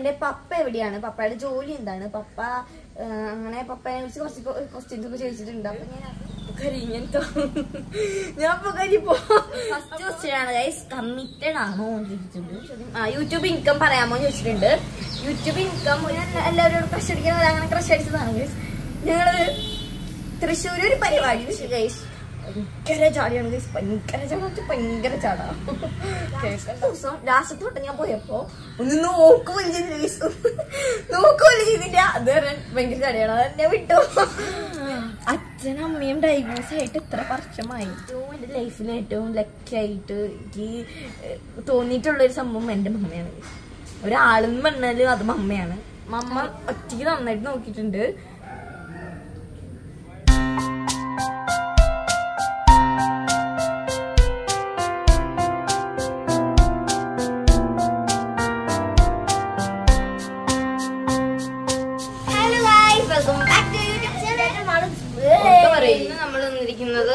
എന്റെ പപ്പ എവിടെയാണ് പപ്പയുടെ ജോലി എന്താണ് പപ്പ ആ, അങ്ങനെ പപ്പനെ കുറിച്ച് കുറച്ച് ക്വസ്റ്റ്യൻസ് ഒക്കെ ചോദിച്ചിട്ടുണ്ട് അപ്പൊ ഞാൻ കരിഞ്ഞോ ഞാൻ ഇപ്പൊ കരിപ്പോ ഫസ്റ്റ് ക്വസ്റ്റ്യൻ ആണ് ഗൈസ് കമ്മിറ്റഡ് ആണോ എന്ന് ചോദിച്ചിട്ടുണ്ട് ആ യൂട്യൂബ് ഇൻകം പറയാമോ എന്ന് ചോദിച്ചിട്ടുണ്ട് യൂട്യൂബ് ഇൻകം ഞാൻ എല്ലാവരോടും ക്രഷ് അടിക്കുന്നത് അങ്ങനെ ക്രഷ് അടിച്ചതാണ് ഗൈസ് ഞങ്ങള് തൃശ്ശൂർ ഒരു പരിപാടി ഗൈസ് ഭയങ്കര ചാടിയാണ് ഗൈസ് ഭയങ്കര ചാട ഭയങ്കര ചാടാ ദിവസം ലാസ്റ്റ് തൊട്ട് ഞാൻ പോയപ്പോ ഒന്ന് നോക്ക് പോലും ചെയ്തില്ല ഗൈസ് നോക്ക് പോലും ചെയ്തില്ല അത് കാരണം ഭയങ്കര ചാടിയാണ് അത് എന്നെ വിട്ടു അച്ഛനും അമ്മയും ഡൈവേഴ്സ് ആയിട്ട് ഇത്ര വർഷമായി ഏറ്റവും എന്റെ ലൈഫിൽ ഏറ്റവും ലക്കി ആയിട്ട് എനിക്ക് ഏഹ്, തോന്നിയിട്ടുള്ള ഒരു സംഭവം എന്റെ മമ്മയാണ് ഒരാളെന്ന് പറഞ്ഞാല് അത് മമ്മയാണ് മമ്മ ഒറ്റയ്ക്ക് നന്നായിട്ട് നോക്കിയിട്ടുണ്ട് hello guys welcome back to YouTube channel ഇന്ന് നമ്മൾ വന്നിരിക്കുന്നത്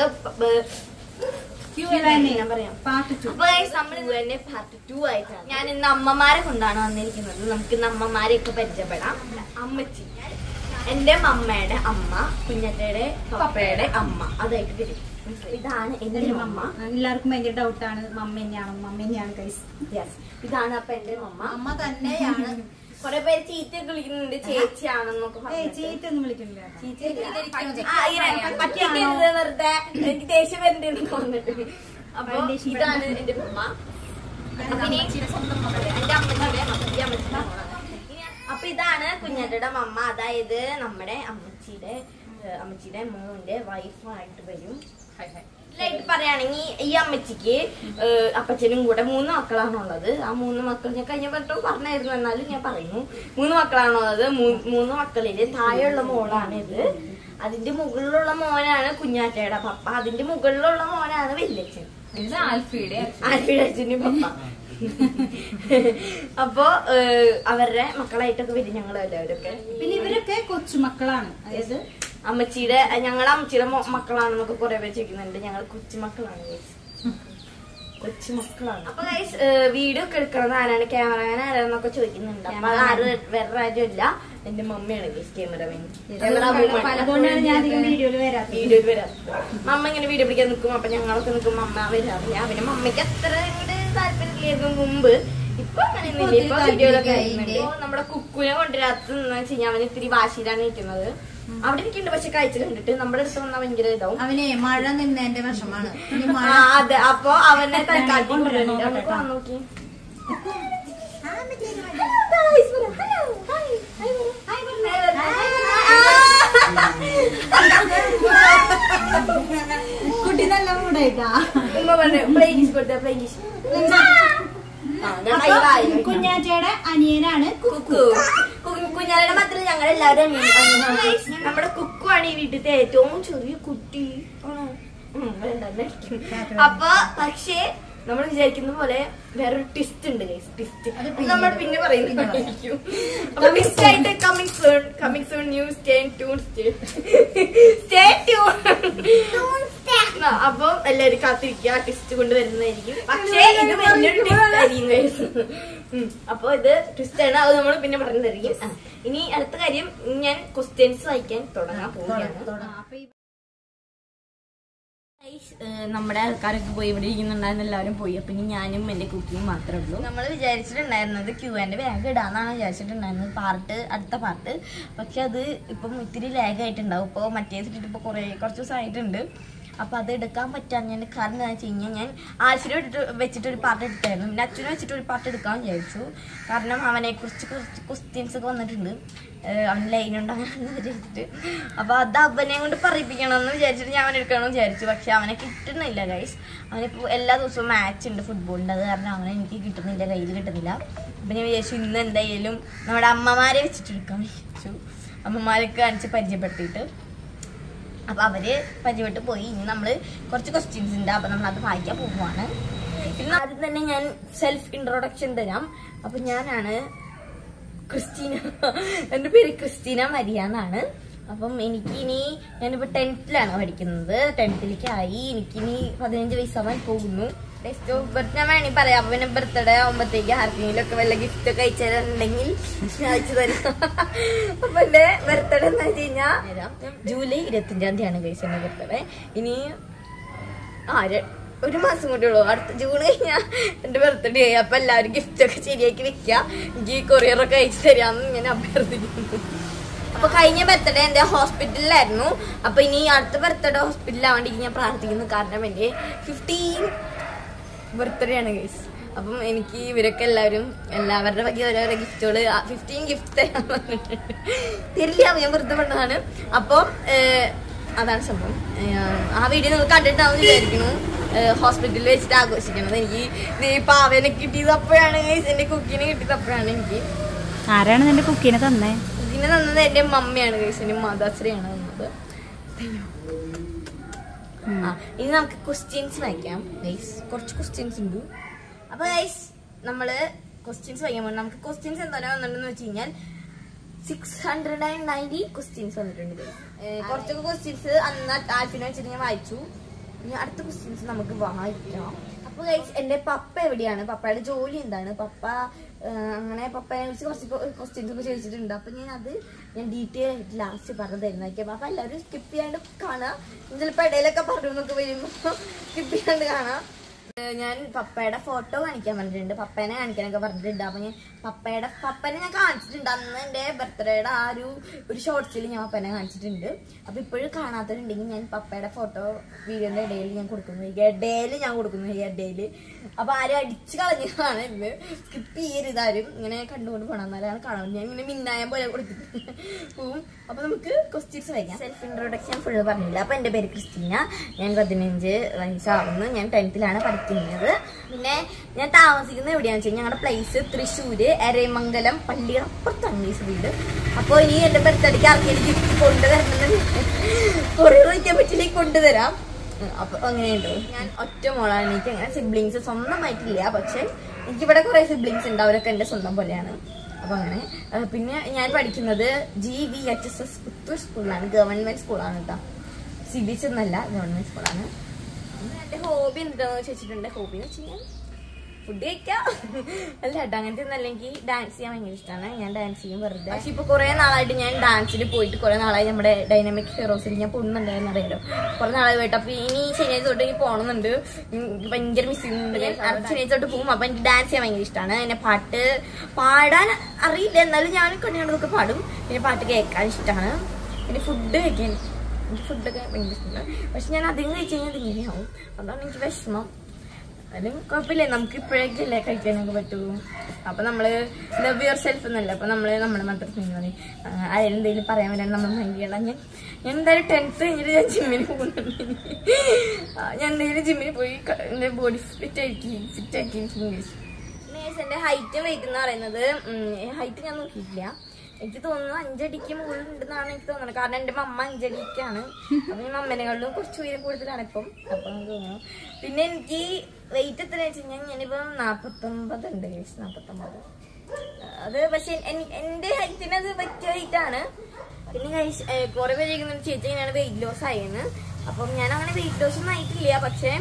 ഞാൻ പറയാം പാർട്ട് ടു അപ്പൊ guys, നമ്മൾ ഇത് തന്നെ പാർട്ട് ടു ആയിട്ടാണ് ഞാൻ ഇന്ന് അമ്മമാരെ കൊണ്ടാണ് വന്നിരിക്കുന്നത് നമുക്ക് ഇന്ന് അമ്മമാരെയൊക്കെ പരിചയപ്പെടാം അമ്മച്ചി എന്റെ മമ്മയുടെ അമ്മ കുഞ്ഞത്തയുടെ പപ്പയുടെ അമ്മ അതായിട്ട് വരും ഇതാണ് എന്റെ മമ്മ എല്ലാവർക്കും ഭയങ്കര ഡൗട്ടാണ് മമ്മ തന്നെയാണോ മമ്മ തന്നെയാണ് കൈസ് യെസ് ഇതാണ് അപ്പൊ എന്റെ മമ്മ അമ്മ തന്നെയാണ് കുറെ പേര് ചീത്തയൊക്കെ വിളിക്കുന്നുണ്ട് ചേച്ചിയാണെന്നൊക്കെ ഏയ് പറഞ്ഞിട്ട്. ചീത്ത ഒന്നും വിളിക്കുന്നില്ല ആ, ഇങ്ങനെ പറ്റിക്കരുത് വെറുതെ എനിക്ക് ദേഷ്യം വരണ്ടെന്ന് തോന്നിട്ട് അപ്പൊ ഇതാണ് എന്റെ ഉമ്മ അപ്പൊ ഇനി എന്റെ അമ്മച്ചിയുടെ അമ്മച്ചി അമ്മച്ചിയുടെ മോളാണ്. ഇനി അപ്പൊ ഇതാണ് കുഞ്ഞാറ്റയുടെ മമ്മ അതായത് നമ്മുടെ അമ്മച്ചിയുടെ ഏഹ്, അമ്മച്ചിയുടെ മോന്റെ വൈഫായിട്ട് വരും ഇതിലായിട്ട് പറയുകയാണെങ്കിൽ ഈ അമ്മച്ചിക്ക് ഏഹ്, അപ്പച്ചനും കൂടെ മൂന്ന് മക്കളാണുള്ളത് ആ മൂന്ന് മക്കൾ ഞാൻ കഴിഞ്ഞ വട്ടം പറഞ്ഞായിരുന്നു എന്നാലും ഞാൻ പറയുന്നു മൂന്ന് മക്കളാണുള്ളത് മൂ- മൂന്ന് മക്കളില് താഴെയുള്ള മോളാണ് ഇത് അതിന്റെ മുകളിലുള്ള മോനാണ് കുഞ്ഞാറ്റയുടെ പപ്പ അതിന്റെ മുകളിലുള്ള മോനാണ് വല്യച്ഛൻ ഇത് ആൽഫിയുടെ ആൽഫിയുടെ അച്ഛനും പപ്പ അപ്പോ ഏഹ്, അവരുടെ മക്കളായിട്ടൊക്കെ വരും ഞങ്ങൾ എല്ലാവരൊക്കെ പിന്നെ ഇവരൊക്കെ കൊച്ചുമക്കളാണ് അതായത് അമ്മച്ചിയുടെ ഞങ്ങളുടെ അമ്മച്ചിയുടെ മോ- മക്കളാണെന്നൊക്കെ കുറെ പേര് ചോദിക്കുന്നുണ്ട് ഞങ്ങൾ കൊച്ചുമക്കളാണ് guys. കൊച്ചുമക്കളാണ് അപ്പൊ ഗൈസ് വീഡിയോ ഒക്കെ എടുക്കുന്നത് ആരാണ് ക്യാമറമാൻ ആരാന്നൊക്കെ ചോദിക്കുന്നുണ്ട് അപ്പൊ അത് ആരും വേറെ ആരും ഇല്ല എന്റെ മമ്മിയാണ് ഗൈസ് ക്യാമറമാൻ അതുകൊണ്ടാണ് ഞാൻ അധികം വീഡിയോയിൽ വരാത്തത് വീഡിയോയിൽ വരാത്തത് മമ്മ ഇങ്ങനെ വീഡിയോ പിടിക്കാൻ നിൽക്കും അപ്പൊ ഞങ്ങളൊക്കെ നിൽക്കും മമ്മ വരാറില്ല പിന്നെ മമ്മയ്ക്ക് അത്ര അങ്ങോട്ട് താല്പര്യമില്ലായിരുന്നു മുമ്പ് ഇപ്പൊ അങ്ങനെയൊന്നുമില്ല ഇപ്പൊ വീഡിയോയിലൊക്കെ വരുന്നുണ്ട്. ഇപ്പൊ നമ്മുടെ കുക്കുനെ കൊണ്ടുവരാത്തെന്ന് വെച്ച് കഴിഞ്ഞാൽ അവന് ഇത്തിരി വാശിയിലാണ് നിൽക്കുന്നത് അവിടെ ഇരിക്കുന്നുണ്ട് പക്ഷെ കഴിച്ചു കണ്ടിട്ട് നമ്മുടെ അടുത്ത് വന്നാൽ ഭയങ്കര ഇതാവും അവനെ മഴ നിന്നതിന്റെ വിഷമാണ് ഇനി മഴ ആ, അതെ അപ്പൊ അവനെ തൽക്കാലം കൊണ്ടുവരുന്നുണ്ട് അവനൊക്കെ വന്ന് നോക്കി കുട്ടി നല്ല മൂടായിട്ടാ ഉമ്മ പറഞ്ഞു പ്ലേഗീസ് കൊടുത്ത പ്ലേഗീസ് കുഞ്ഞാറ്റയുടെ അനിയനാണ് കുക്കു കു- കുഞ്ഞാലയുടെ മാത്രം ഞങ്ങൾ എല്ലാവരും നമ്മുടെ കുക്കു ആണ് ഈ വീട്ടിലത്തെ ഏറ്റവും ചെറിയ കുട്ടി ആണോ? ഉം, വേണ്ട, എന്നായിരിക്കും. അപ്പൊ പക്ഷേ നമ്മൾ വിചാരിക്കുന്ന പോലെ വേറൊരു ട്വിസ്റ്റ് ഉണ്ട് ട്വിസ്റ്റ് നമ്മൾ പിന്നെ പറയുന്നതായിരിക്കും അപ്പൊ ട്വിസ്റ്റ് ആയിട്ട് coming soon coming soon news stay tune stay tune അപ്പൊ എല്ലാരും കാത്തിരിക്കുക ട്വിസ്റ്റ് കൊണ്ട് വരുന്നതായിരിക്കും പക്ഷേ ഇത് വലിയൊരു ട്വിസ്റ്റ് ആയിരിക്കും guys. ഉം. അപ്പൊ ഇത് ട്വിസ്റ്റ് ആണ് അത് നമ്മൾ പിന്നെ പറഞ്ഞതായിരിക്കും ആ. ഇനി അടുത്ത കാര്യം ഞാൻ ക്വസ്റ്റ്യൻസ് വായിക്കാൻ തുടങ്ങാൻ പോവുകയാണ് അപ്പൊ ഈ Guys, ഏഹ് നമ്മുടെ ആൾക്കാരൊക്കെ പോയി ഇവിടെ ഇരിക്കുന്നുണ്ടായിരുന്നു എല്ലാവരും പോയി അപ്പൊ ഇനി ഞാനും എന്റെ കുക്കിയും മാത്രമേ ഉള്ളൂ നമ്മൾ വിചാരിച്ചിട്ടുണ്ടായിരുന്നത് ക്യൂ ആൻഡ് ബാഗ് ഇടാന്നാണ് വിചാരിച്ചിട്ടുണ്ടായിരുന്നത് പാർട്ട് അടുത്ത പാർട്ട് പക്ഷെ അത് ഇപ്പം ഇത്തിരി ലാഗ് ആയിട്ടുണ്ടാവും ഇപ്പോൾ മറ്റേ ഇട്ടിട്ട് ഇപ്പോൾ കുറേ കുറച്ച് ദിവസമായിട്ടുണ്ട് അപ്പൊ അത് എടുക്കാൻ പറ്റാഞ്ഞതിന്റെ കാരണം എന്താ വെച്ച് കഴിഞ്ഞാൽ ഞാൻ ആൽഫിനെ വെച്ചിട്ട് വെച്ചിട്ട് ഒരു പാർട്ട് എടുത്തായിരുന്നു പിന്നെ അച്ഛനെ വെച്ചിട്ട് ഒരു പാർട്ട് എടുക്കാൻ വിചാരിച്ചു കാരണം അവനെ കുറിച്ച് കുറച്ച് ക്വസ്റ്റ്യൻസ് ഒക്കെ വന്നിട്ടുണ്ട് ഏഹ് അവന് ലൈൻ ഉണ്ടാകാന്ന് വിചാരിച്ചിട്ട് അപ്പൊ അത് അവനെ കൊണ്ട് പറയിപ്പിക്കണം എന്ന് വിചാരിച്ചിട്ട് ഞാൻ അവനെ എടുക്കണമെന്ന് വിചാരിച്ചു പക്ഷെ അവനെ കിട്ടുന്നില്ല ഗൈസ് അവനിപ്പോ എല്ലാ ദിവസവും മാച്ച് ഉണ്ട് ഫുട്ബോളിന്റെ അത് കാരണം അവനെ എനിക്ക് കിട്ടുന്നില്ല കയ്യിൽ കിട്ടുന്നില്ല അപ്പൊ ഞാൻ വിചാരിച്ചു ഇന്ന് എന്തായാലും നമ്മുടെ അമ്മമാരെ വെച്ചിട്ട് എടുക്കാൻ വിചാരിച്ചു അമ്മമാരൊക്കെ കാണിച്ച് പരിചയപ്പെടുത്തിയിട്ട് അപ്പൊ അവര് പരിചയപ്പെട്ട് പോയി ഇനി നമ്മള് കുറച്ച് ക്വസ്റ്റ്യൻസ് ഉണ്ട് അപ്പൊ നമ്മൾ അത് വായിക്കാൻ പോവുകയാണ് പിന്നെ ആദ്യം തന്നെ ഞാൻ സെൽഫ് ഇൻട്രൊഡക്ഷൻ തരാം അപ്പൊ ഞാനാണ് ക്രിസ്റ്റീന എൻ്റെ പേര് ക്രിസ്റ്റീന മരിയ എന്നാണ് അപ്പം എനിക്കിനി ഞാനിപ്പോൾ ടെൻത്തിലാണ് പഠിക്കുന്നത് ടെൻത്തിലേക്ക് ആയി എനിക്കിനി പതിനഞ്ച് വയസ്സാവാൻ പോകുന്നു ഡേറ്റ് ഓഫ് ബർത്ത് ഞാൻ വേണമെങ്കിൽ പറയാം അപ്പൊ പിന്നെ ബർത്ത്ഡേ ആവുമ്പത്തേക്ക് ആർക്കെങ്കിലും ഒക്കെ വല്ല ഗിഫ്റ്റ് ഒക്കെ അയച്ചിട്ടുണ്ടെങ്കിൽ ഞാൻ അയച്ചു തരും അപ്പൊ എന്റെ ബർത്ത്ഡേ എന്ന് വെച്ച് കഴിഞ്ഞാൽ ജൂലൈ ഇരുപത്തിയഞ്ചാം തീയതിയാണ് കഴിച്ചത് എന്റെ ബർത്ത്ഡേ ഇനി ആര് ഒരു മാസം കൂടി ഉള്ളൂ അടുത്ത ജൂൺ കഴിഞ്ഞാൽ എന്റെ ബർത്ത്ഡേ ആയി അപ്പൊ എല്ലാവരും ഗിഫ്റ്റ് ഒക്കെ ശരിയാക്കി വെക്കുക എനിക്ക് കൊറിയർ ഒക്കെ അയച്ചു തരാമെന്ന് ഞാൻ അഭ്യർത്ഥിക്കുന്നു അപ്പൊ കഴിഞ്ഞ ബർത്ത്ഡേ എന്റെ ഹോസ്പിറ്റലിലായിരുന്നു അപ്പൊ ഇനി അടുത്ത ബർത്ത്ഡേ ഹോസ്പിറ്റലിലാവാണ്ടി ഞാൻ പ്രാർത്ഥിക്കുന്നു കാരണം എന്റെ ഫിഫ്റ്റീൻ ബർത്ത്ഡേ ആണ് ഗൈസ് അപ്പം എനിക്ക് ഇവരൊക്കെ എല്ലാവരും എല്ലാവരുടെ വകി ഓരോരോ ഗിഫ്റ്റുകൾ ഫിഫ്റ്റീൻ ഗിഫ്റ്റ് തരാൻ പറഞ്ഞിട്ടുണ്ട് തരില്ല ഞാൻ വെറുതെ പറഞ്ഞതാണ് അപ്പം ഏഹ്, അതാണ് സംഭവം ഏഹ്, ആ വീഡിയോ നിങ്ങൾ കണ്ടിട്ടാവും വിചാരിക്കുന്നു ഹോസ്പിറ്റലിൽ വെച്ചിട്ട് ആഘോഷിക്കണത് എനിക്ക് ദേ ഈ പാവേനെ കിട്ടിയത് അപ്പോഴാണ് guys, എന്റെ കുക്കിനെ കിട്ടിയത് അപ്പോഴാണ് എനിക്ക് ആരാണ് നിന്റെ കുക്കിനെ തന്നേ ഇതിനെ തന്നത് എന്റെ മമ്മിയാണ് ഗൈസ് എന്റെ മാതാശ്രീയാണ് തന്നത് ആ ഇനി നമുക്ക് ക്വസ്റ്റ്യൻസ് വായിക്കാം ഗൈസ് കുറച്ച് ക്വസ്റ്റ്യൻസ് ഉണ്ട് അപ്പൊ ഗൈസ് നമ്മള് ക്വസ്റ്റ്യൻസ് വായിക്കാൻ നമുക്ക് ക്വസ്റ്റ്യൻസ് എന്തായാലും വന്നിട്ടുണ്ടെന്ന് വെച്ച് കഴിഞ്ഞാൽ six hundred and ninety questions വന്നിട്ടുണ്ട് guys. ഏ, കുറച്ചൊക്കെ ക്വസ്റ്റ്യൻസ് അന്ന് ആൽഫിനെ വെച്ചിട്ട് ഞാൻ വായിച്ചു ഇനി അടുത്ത ക്വസ്റ്റ്യൻസ് നമുക്ക് വായിക്കാം അപ്പൊ ഗൈസ് എന്റെ പപ്പ എവിടെയാണ് പപ്പയുടെ ജോലി എന്താണ് പപ്പ ആ, അങ്ങനെ പപ്പയെ കുറിച്ച് കുറച്ച് ക്വസ്റ്റ്യൻസ് ഒക്കെ ചോദിച്ചിട്ടുണ്ട് അപ്പൊ ഞാൻ അത് ഞാൻ ഡീറ്റെയിൽ ആയിട്ട് ലാസ്റ്റ് പറഞ്ഞു തരുന്നതായിരിക്കും അപ്പൊ എല്ലാവരും സ്കിപ്പ് ചെയ്യാണ്ട് കാണാം ചിലപ്പോ ഇടയിലൊക്കെ പറഞ്ഞു എന്നൊക്കെ വരുമ്പോ സ്കിപ്പ് ചെയ്യാണ്ട് കാണാം ഏഹ് ഞാൻ പപ്പയുടെ ഫോട്ടോ കാണിക്കാൻ പറഞ്ഞിട്ടുണ്ട് പപ്പേനെ കാണിക്കാനൊക്കെ പറഞ്ഞിട്ടുണ്ട് അപ്പൊ ഞാൻ പപ്പയുടെ പപ്പനെ ഞാൻ കാണിച്ചിട്ടുണ്ട് അന്ന് എന്റെ ബർത്ത്ഡേയുടെ ആ ഒരു ഒരു ഷോർട്സിൽ ഞാൻ പപ്പനെ കാണിച്ചിട്ടുണ്ട് അപ്പൊ ഇപ്പോഴും കാണാത്തവരുണ്ടെങ്കിൽ ഞാൻ പപ്പയുടെ ഫോട്ടോ വീഡിയോന്റെ ഇടയിൽ ഞാൻ കൊടുക്കുന്നു ഈ ഇടയിൽ ഞാൻ കൊടുക്കുന്നു ഈ ഇടയിൽ അപ്പൊ ആരും അടിച്ചു കളഞ്ഞതാണ് ഇന്ന് സ്കിപ്പ് ചെയ്യരുത് ആരും ഇങ്ങനെ കണ്ടുകൊണ്ട് പോകണം എന്നാലാണ് കാണാൻ ഞാൻ ഇങ്ങനെ മിന്നായം പോലെ കൊടുത്തിട്ട് പോവും അപ്പൊ നമുക്ക് ക്വസ്റ്റ്യൻസ് വയ്ക്കാം സെൽഫ് ഇൻട്രോഡക്ഷൻ ഫുള്ള് പറഞ്ഞില്ല അപ്പൊ എന്റെ പേര് ക്രിസ്റ്റീന ഞാൻ പതിനഞ്ച് വയസ്സാവുന്നു ഞാൻ ടെൻത്തിലാണ് പഠിക്കുന്നത് പിന്നെ ഞാൻ താമസിക്കുന്നത് എവിടെയാണെന്ന് വെച്ചാൽ ഞങ്ങളുടെ പ്ലേസ് തൃശ്ശൂര് എരമംഗലം പള്ളിയുടെ അപ്പുറത്താണ് ഈ വീട് അപ്പോൾ ഇനി എന്റെ ബർത്ത്ഡേക്ക് ആർക്കെങ്കിലും ഗിഫ്റ്റ് കൊണ്ടുവരണം കുറേ വയ്ക്കാൻ പറ്റില്ലെങ്കിൽ കൊണ്ടുതരാം അപ്പൊ അങ്ങനെയുണ്ട് ഞാൻ ഒറ്റ മോളാണ് എനിക്ക് അങ്ങനെ സിബ്ലിങ്സ് സ്വന്തമായിട്ടില്ല പക്ഷെ എനിക്കിവിടെ കുറെ സിബ്ലിങ്സ് ഉണ്ട് അവരൊക്കെ എന്റെ സ്വന്തം പോലെയാണ് അപ്പൊ അങ്ങനെ ആ, പിന്നെ ഞാൻ പഠിക്കുന്നത് G V H S S Puthur സ്കൂളിലാണ് ഗവൺമെന്റ് സ്കൂളാണ് കേട്ടോ സി ബി എസ് എന്നല്ല ഗവൺമെന്റ് സ്കൂളാണ് എന്റെ ഹോബി എന്താണെന്ന് ചോദിച്ചിട്ടുണ്ട് ഹോബി എന്ന് വെച്ച് കഴിഞ്ഞാൽ ഫുഡ് കഴിക്കാം അല്ല കേട്ടോ അങ്ങനത്തെ ഒന്നല്ല എനിക്ക് ഡാൻസ് ചെയ്യാൻ ഭയങ്കര ഇഷ്ടമാണ് ഞാൻ ഡാൻസ് ചെയ്യും വെറുതെ പക്ഷെ ഇപ്പൊ കുറെ നാളായിട്ട് ഞാൻ ഡാൻസിൽ പോയിട്ട് കുറെ നാളായി നമ്മുടെ ഡൈനാമിക് ഹീറോസിൽ ഞാൻ പോകുന്നുണ്ടായിരുന്നു അറിയാലോ കുറെ നാളായി പോയിട്ട് അപ്പൊ ഇനി ശനിയാഴ്ച തൊട്ട് എനിക്ക് പോകണമെന്നുണ്ട് എനിക്ക് ഭയങ്കര മിസ് ചെയ്യുന്നുണ്ട് ഞാൻ അടുത്ത ശനിയാഴ്ച തൊട്ട് പോകും അപ്പൊ എനിക്ക് ഡാൻസ് ചെയ്യാൻ ഭയങ്കര ഇഷ്ടമാണ് എന്നെ പാട്ട് പാടാൻ അറിയില്ല എന്നാലും ഞാൻ കണ്ണിനോടൊക്കെ പാടും പിന്നെ പാട്ട് കേൾക്കാൻ ഇഷ്ടമാണ് പിന്നെ ഫുഡ് കഴിക്കാൻ എനിക്ക് ഫുഡൊക്കെ ഭയങ്കര ഇഷ്ടമാണ് പക്ഷെ ഞാൻ അധികം കഴിച്ചു കഴിഞ്ഞാൽ ഇങ്ങനെയാവും അതാണ് എനിക്ക് വിഷമം അതിലും കുഴപ്പമില്ല നമുക്ക് ഇപ്പോഴേക്കല്ലേ കഴിക്കാനൊക്കെ പറ്റുള്ളൂ അപ്പൊ നമ്മള് ലവ് യുവർ സെൽഫ് എന്നല്ല അപ്പൊ നമ്മള് നമ്മുടെ മാത്രം മതി ആരെങ്കിലും എന്തെങ്കിലും പറയാൻ വരാൻ നമ്മൾ മൈൻഡ് ചെയ്യണം ഞാൻ ഞാൻ എന്തായാലും ടെൻത്ത് കഴിഞ്ഞിട്ട് ഞാൻ ജിമ്മിന് പോകുന്നുണ്ട് ആ, ഞാൻ എന്തെങ്കിലും ജിമ്മിന് പോയി ക- എന്റെ ബോഡി ഫിറ്റ് ആക്കി ഫിറ്റ് ആക്കി എന്റെ ഹൈറ്റ് വെയിറ്റ് എന്ന് പറയുന്നത് ഹൈറ്റ് ഞാൻ നോക്കിയിട്ടില്ല എനിക്ക് തോന്നുന്നു അഞ്ചടിക്ക് മുകളിൽ ഉണ്ടെന്നാണ് എനിക്ക് തോന്നുന്നത് കാരണം എന്റെ മമ്മ അഞ്ചടിക്കാണ് അപ്പൊ ഈ മമ്മനെക്കാളും കുറച്ച് ഉയരം കൂടുതലാണ് ഇപ്പം അപ്പൊ എനിക്ക് തോന്നുന്നു പിന്നെ എനിക്ക് വെയിറ്റ് എത്ര വെച്ച് കഴിഞ്ഞാൽ ഞാനിപ്പം നാപ്പത്തൊമ്പത് ഉണ്ട് കേസ് നാപ്പത്തൊമ്പത് അത് പക്ഷെ എൻ- എന്റെ ഹൈറ്റിന് അത് പറ്റിയ വെയിറ്റ് ആണ് പിന്നെ guys, ഏ, കുറെ പേര് ചോദിക്കുന്നുണ്ട് ചേച്ചി എങ്ങനെയാണ് വെയിറ്റ് ലോസ് ആയെന്ന് അപ്പം ഞാൻ അങ്ങനെ വെയിറ്റ് ലോസ് ഒന്നും ആയിട്ടില്ല പക്ഷേ